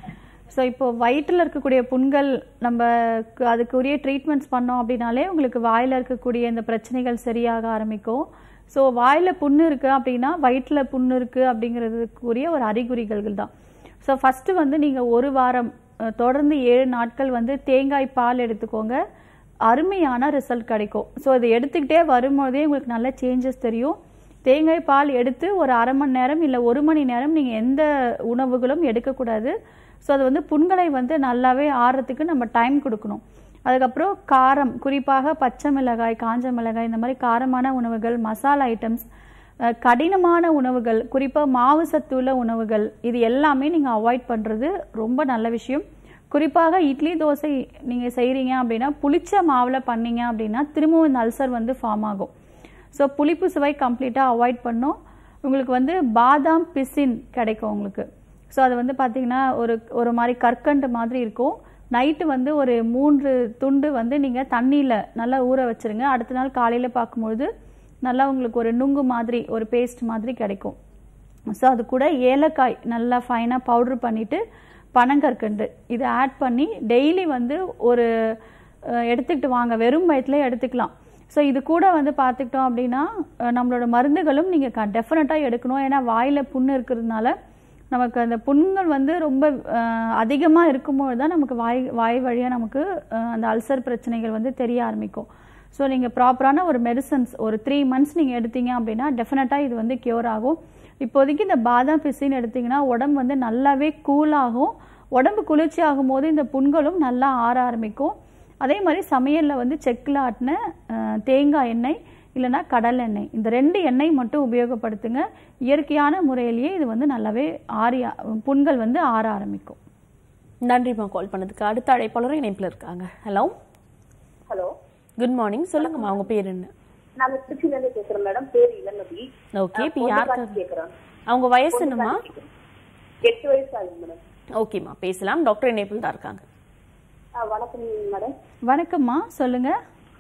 Speaker 2: ஸோ இப்போ வயிற்றில் இருக்கக்கூடிய புண்கள் நம்ம க்கு- அதுக்குரிய ட்ரீட்மெண்ட்ஸ் பண்ணோம் அப்படின்னாலே உங்களுக்கு வாயில் இருக்கக்கூடிய இந்த பிரச்சனைகள் சரியாக ஆரம்பிக்கும் ஸோ வாயில் புண்ணு இருக்குது அப்படின்னா வயிற்றில் புண்ணு இருக்குது அப்படிங்கிறதுக்குரிய ஒரு அறிகுறிகள் தான் ஸோ ஃபஸ்ட்டு வந்து நீங்கள் ஒரு வாரம் அஹ், தொடர்ந்து ஏழு நாட்கள் வந்து தேங்காய் பால் எடுத்துக்கோங்க அருமையான ரிசல்ட் கிடைக்கும் ஸோ இதை எடுத்துக்கிட்டே வரும்போதே உங்களுக்கு நல்ல சேஞ்சஸ் தெரியும் தேங்காய் பால் எடுத்து ஒரு அரை மணி நேரம் இல்லை ஒரு மணி நேரம் நீங்கள் எந்த உணவுகளும் எடுக்கக்கூடாது ஸோ அது வந்து புண்களை வந்து நல்லாவே ஆறுறதுக்கு நம்ம டைம் கொடுக்கணும் அதுக்கப்புறம் காரம் குறிப்பாக பச்சை மிளகாய் காஞ்ச மிளகாய் இந்த மாதிரி காரமான உணவுகள் மசாலா ஐட்டம்ஸ் அஹ், கடினமான உணவுகள் குறிப்பாக மாவு சத்துள்ள உணவுகள் இது எல்லாமே நீங்கள் அவாய்ட் பண்ணுறது ரொம்ப நல்ல விஷயம் குறிப்பாக இட்லி தோசை நீங்கள் செய்கிறீங்க அப்படின்னா புளிச்ச மாவில் பண்ணீங்க அப்படின்னா திரும்பவும் இந்த அல்சர் வந்து ஃபார்ம் ஆகும் ஸோ புளிப்பு சுவை கம்ப்ளீட்டாக அவாய்ட் பண்ணோம் உங்களுக்கு வந்து பாதாம் பிசின் கிடைக்கும் உங்களுக்கு ஸோ அது வந்து பார்த்தீங்கன்னா ஒரு ஒரு மாதிரி கற்கண்டு மாதிரி இருக்கும் நைட்டு வந்து ஒரு மூன்று துண்டு வந்து நீங்கள் தண்ணியில் நல்லா ஊற வச்சிருங்க அடுத்த நாள் காலையில் பார்க்கும்பொழுது நல்லா உங்களுக்கு ஒரு நுங்கு மாதிரி ஒரு பேஸ்ட் மாதிரி கிடைக்கும் ஸோ அது கூட ஏலக்காய் நல்லா ஃபைனாக பவுட்ரு பண்ணிவிட்டு பனங்கற்கண்டு இதை ஆட் பண்ணி டெய்லி வந்து ஒரு அஹ், எடுத்துக்கிட்டு வாங்க வெறும் வயிற்றுல எடுத்துக்கலாம் ஸோ இது கூட வந்து பார்த்துக்கிட்டோம் அப்படின்னா அஹ், நம்மளோட மருந்துகளும் நீங்கள் டெஃபினட்டாக எடுக்கணும் ஏன்னா வாயில் புண்ணு இருக்கிறதுனால நமக்கு அந்த புண்கள் வந்து ரொம்ப அதிகமாக இருக்கும்போது தான் நமக்கு வாய் வாய் வழியாக நமக்கு அஹ், அந்த அல்சர் பிரச்சனைகள் வந்து தெரிய ஆரம்பிக்கும் ஸோ நீங்கள் ப்ராப்பரான ஒரு மெடிசன்ஸ் ஒரு த்ரீ மந்த்ஸ் நீங்கள் எடுத்தீங்க அப்படின்னா டெஃபினட்டாக இது வந்து க்யூர் ஆகும் இப்போதைக்கு இந்த பாதாம் பிசின் எடுத்தீங்கன்னா உடம்பு வந்து நல்லாவே கூலாகும் உடம்பு குளிர்ச்சி ஆகும்போது இந்த புண்களும் நல்லா ஆற ஆரம்பிக்கும் அதே மாதிரி சமையலில் வந்து செக்கில் ஆட்டின அஹ், தேங்காய் எண்ணெய் இல்லைன்னா கடல் எண்ணெய் இந்த ரெண்டு எண்ணெய் மட்டும் உபயோகப்படுத்துங்க இயற்கையான முறையிலேயே இது வந்து நல்லாவே ஆறி புண்கள் வந்து ஆற ஆரம்பிக்கும்
Speaker 1: நன்றிம்மா கால் பண்ணதுக்கு அடுத்த அழைப்பாளரும் இணைப்பில் இருக்காங்க ஹலோ
Speaker 4: ஹலோ
Speaker 1: குட் மார்னிங் சொல்லுங்கம்மா உங்க பேர் என்ன
Speaker 4: நாங்க திருச்சில இருந்து பேசுறோம் மேடம் பேர் இளநபி
Speaker 1: ஓகே இப்போ யாருக்கு
Speaker 4: கேக்குறோம்
Speaker 1: அவங்க வயசு என்னம்மா
Speaker 4: எட்டு வயசு ஆகுது மேடம்
Speaker 1: ஓகேம்மா பேசலாம் டாக்டர் இணைப்பில் தான் இருக்காங்க
Speaker 4: ஆ, வணக்கம் மேடம்
Speaker 2: வணக்கம்மா சொல்லுங்க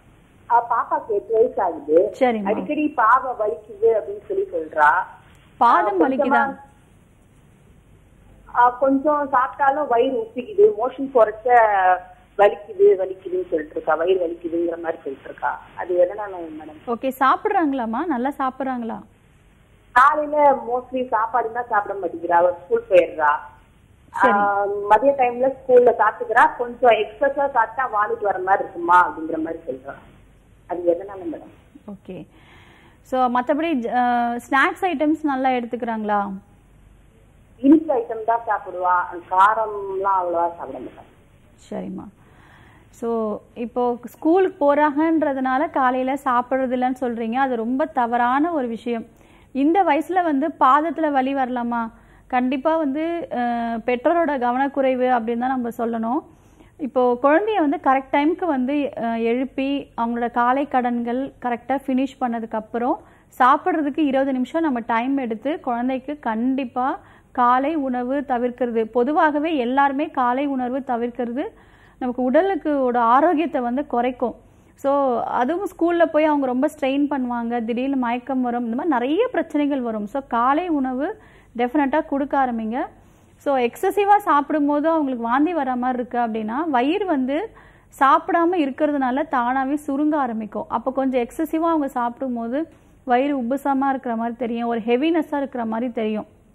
Speaker 4: ஆ, பாப்பாக்கு எட்டு வயசு ஆகுது
Speaker 2: சரிம்மா
Speaker 4: அடிக்கடி பாவை வலிக்குது அப்படின்னு சொல்லி சொல்றா
Speaker 2: பாதம் வலிக்குதா
Speaker 4: ஆ, கொஞ்சம் சாப்பிட்டாலும் வயிறு உப்பிக்குது மோஷன் போறச்ச வலிக்குது வலிக்குதுன்னு சொல்லிட்டு இருக்கா வயிறு வலிக்குதுங்கிற மாதிரி சொல்லிட்டு இருக்கா அது எதனால மேடம்
Speaker 2: ஓகே சாப்பிட்றாங்களாம்மா நல்லா சாப்பிட்றாங்களா
Speaker 4: காலையில மோஸ்ட்லி சாப்பாடு தான் சாப்பிட மாட்டேங்கிறா அவ ஸ்கூல் போயிடுறா ஆஹ் மதிய டைம்ல ஸ்கூல்ல சாப்பிட்டுக்கிறா கொஞ்சம் எக்ஸஸா சாப்பிட்டா வாமிட் வர மாதிரி இருக்குமா அப்படிங்கிற மாதிரி சொல்றா அது எதனால மேடம்
Speaker 2: ஓகே ஸோ மற்றபடி ஸ்நாக்ஸ் ஐட்டம்ஸ் நல்லா எடுத்துக்கிறாங்களா
Speaker 4: இனிப்பு ஐட்டம் தான் சாப்பிடுவா காரம்லாம் அவ்வளவா சாப்பிட மாட்டான்
Speaker 2: சரிம்மா ஸோ இப்போ ஸ்கூலுக்கு போகிறாங்கன்றதுனால காலையில் சாப்பிட்றது இல்லைன்னு சொல்கிறீங்க அது ரொம்ப தவறான ஒரு விஷயம் இந்த வயசில் வந்து பாதத்தில் வலி வரலாமா கண்டிப்பாக வந்து அஹ், பெற்றோரோட கவனக்குறைவு அப்படின்னு தான் நம்ம சொல்லணும் இப்போ குழந்தைய வந்து கரெக்ட் டைம்க்கு வந்து அஹ், எழுப்பி அவங்களோட காலை கடன்கள் கரெக்டாக ஃபினிஷ் பண்ணதுக்கப்புறம் சாப்பிட்றதுக்கு இருபது நிமிஷம் நம்ம டைம் எடுத்து குழந்தைக்கு கண்டிப்பாக காலை உணவு தவிர்க்கிறது பொதுவாகவே எல்லாருமே காலை உணர்வு தவிர்க்கிறது நமக்கு உடலுக்கு ஒரு ஆரோக்கியத்தை வந்து குறைக்கும் ஸோ அதுவும் ஸ்கூலில் போய் அவங்க ரொம்ப ஸ்ட்ரெயின் பண்ணுவாங்க திடீர்னு மயக்கம் வரும் இந்த மாதிரி நிறைய பிரச்சனைகள் வரும் ஸோ காலை உணவு டெஃபினட்டாக கொடுக்க ஆரம்பிங்க ஸோ எக்ஸசிவாக சாப்பிடும்போது அவங்களுக்கு வாந்தி வர மாதிரி இருக்குது அப்படின்னா வயிறு வந்து சாப்பிடாம இருக்கிறதுனால தானாகவே சுருங்க ஆரம்பிக்கும் அப்போ கொஞ்சம் எக்ஸசிவாக அவங்க சாப்பிடும்போது வயிறு உப்புசமாக இருக்கிற மாதிரி தெரியும் ஒரு ஹெவினஸ்ஸாக இருக்கிற மாதிரி தெரியும்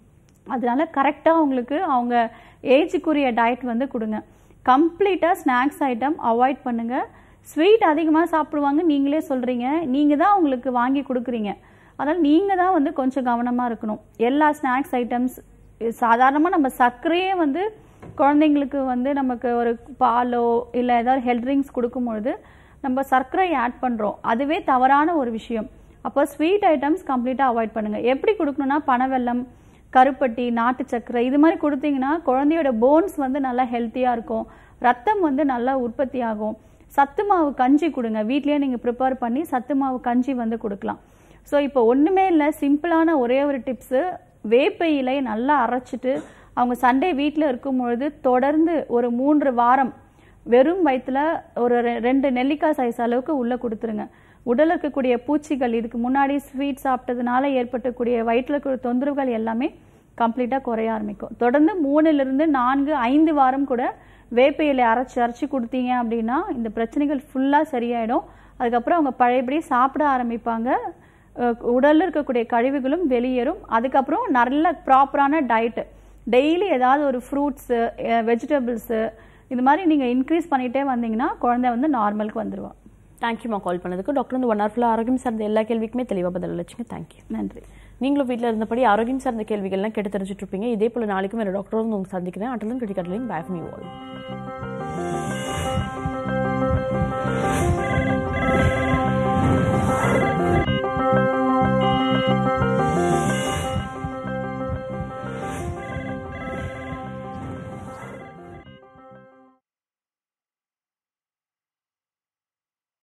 Speaker 2: அதனால கரெக்டாக அவங்களுக்கு அவங்க ஏஜுக்குரிய டயட் வந்து கொடுங்க கம்ப்ளீட்டாக ஸ்நாக்ஸ் ஐட்டம் அவாய்ட் பண்ணுங்க ஸ்வீட் அதிகமாக சாப்பிடுவாங்க நீங்களே சொல்கிறீங்க நீங்கள் தான் அவங்களுக்கு வாங்கி கொடுக்குறீங்க அதனால் நீங்கள் தான் வந்து கொஞ்சம் கவனமாக இருக்கணும் எல்லா ஸ்நாக்ஸ் ஐட்டம்ஸ் சாதாரணமாக நம்ம சர்க்கரையே வந்து குழந்தைங்களுக்கு வந்து நமக்கு ஒரு பாலோ இல்லை ஏதாவது ஹெல்த் ட்ரிங்க்ஸ் கொடுக்கும்பொழுது நம்ம சர்க்கரை ஆட் பண்ணுறோம் அதுவே தவறான ஒரு விஷயம் அப்போ ஸ்வீட் ஐட்டம்ஸ் கம்ப்ளீட்டாக அவாய்ட் பண்ணுங்கள் எப்படி கொடுக்கணும்னா பனவெல்லம் கருப்பட்டி நாட்டு சர்க்கரை இது மாதிரி கொடுத்தீங்கன்னா குழந்தையோட போன்ஸ் வந்து நல்லா ஹெல்த்தியாக இருக்கும் ரத்தம் வந்து நல்லா உற்பத்தி ஆகும் சத்து மாவு கஞ்சி கொடுங்க வீட்லயே நீங்கள் ப்ரிப்பேர் பண்ணி சத்து மாவு கஞ்சி வந்து கொடுக்கலாம் ஸோ இப்போ ஒன்றுமே இல்லை சிம்பிளான ஒரே ஒரு டிப்ஸு வேப்ப இலை நல்லா அரைச்சிட்டு அவங்க சண்டே வீட்டில் இருக்கும் பொழுது தொடர்ந்து ஒரு மூன்று வாரம் வெறும் வயிற்றுல ஒரு ரெ- ரெண்டு நெல்லிக்காய் சைஸ் அளவுக்கு உள்ளே கொடுத்துருங்க உடல்ல இருக்கக்கூடிய பூச்சிகள் இதுக்கு முன்னாடி ஸ்வீட் சாப்பிட்டதுனால ஏற்பட்டக்கூடிய வயிற்றுல இருக்கிற தொந்தரவுகள் எல்லாமே கம்ப்ளீட்டாக குறைய ஆரம்பிக்கும் தொடர்ந்து மூணுலேருந்து நான்கு ஐந்து வாரம் கூட வேப்ப இலை அரைச்சி அரைச்சி கொடுத்தீங்க அப்படின்னா இந்த பிரச்சனைகள் ஃபுல்லாக சரியாயிடும் அதுக்கப்புறம் அவங்க பழையபடி சாப்பிட ஆரம்பிப்பாங்க அஹ் உடல்ல இருக்கக்கூடிய கழிவுகளும் வெளியேறும் அதுக்கப்புறம் நல்ல ப்ராப்பரான டயட்டு டெய்லி ஏதாவது ஒரு ஃப்ரூட்ஸு வெஜிடபிள்ஸு இது மாதிரி நீங்கள் இன்க்ரீஸ் பண்ணிகிட்டே வந்தீங்கன்னா குழந்தை வந்து நார்மலுக்கு வந்துடுவான்
Speaker 1: தேங்க்யூமா கால் பண்ணதுக்கு டாக்டர் வந்து ஒன் ஹவர் ஃபுல்லாக ஆரோக்கியம் சார்ந்த எல்லா கேள்விக்குமே தெளிவாக பதில் அளிச்சிங்க தேங்க்யூ
Speaker 2: நன்றி
Speaker 1: நீங்களும் வீட்டில் இருந்தபடி ஆரோக்கியம் சார்ந்த கேள்விகள்லாம் கேட்டு தெரிஞ்சுட்டு இருப்பீங்க இதே போல் நாளைக்கும் வேறு டாக்டர் வந்து உங்க சந்திக்கிறேன் அட்டலும் கிரிக்கெட்லையும் பேக் நியூ ஆல்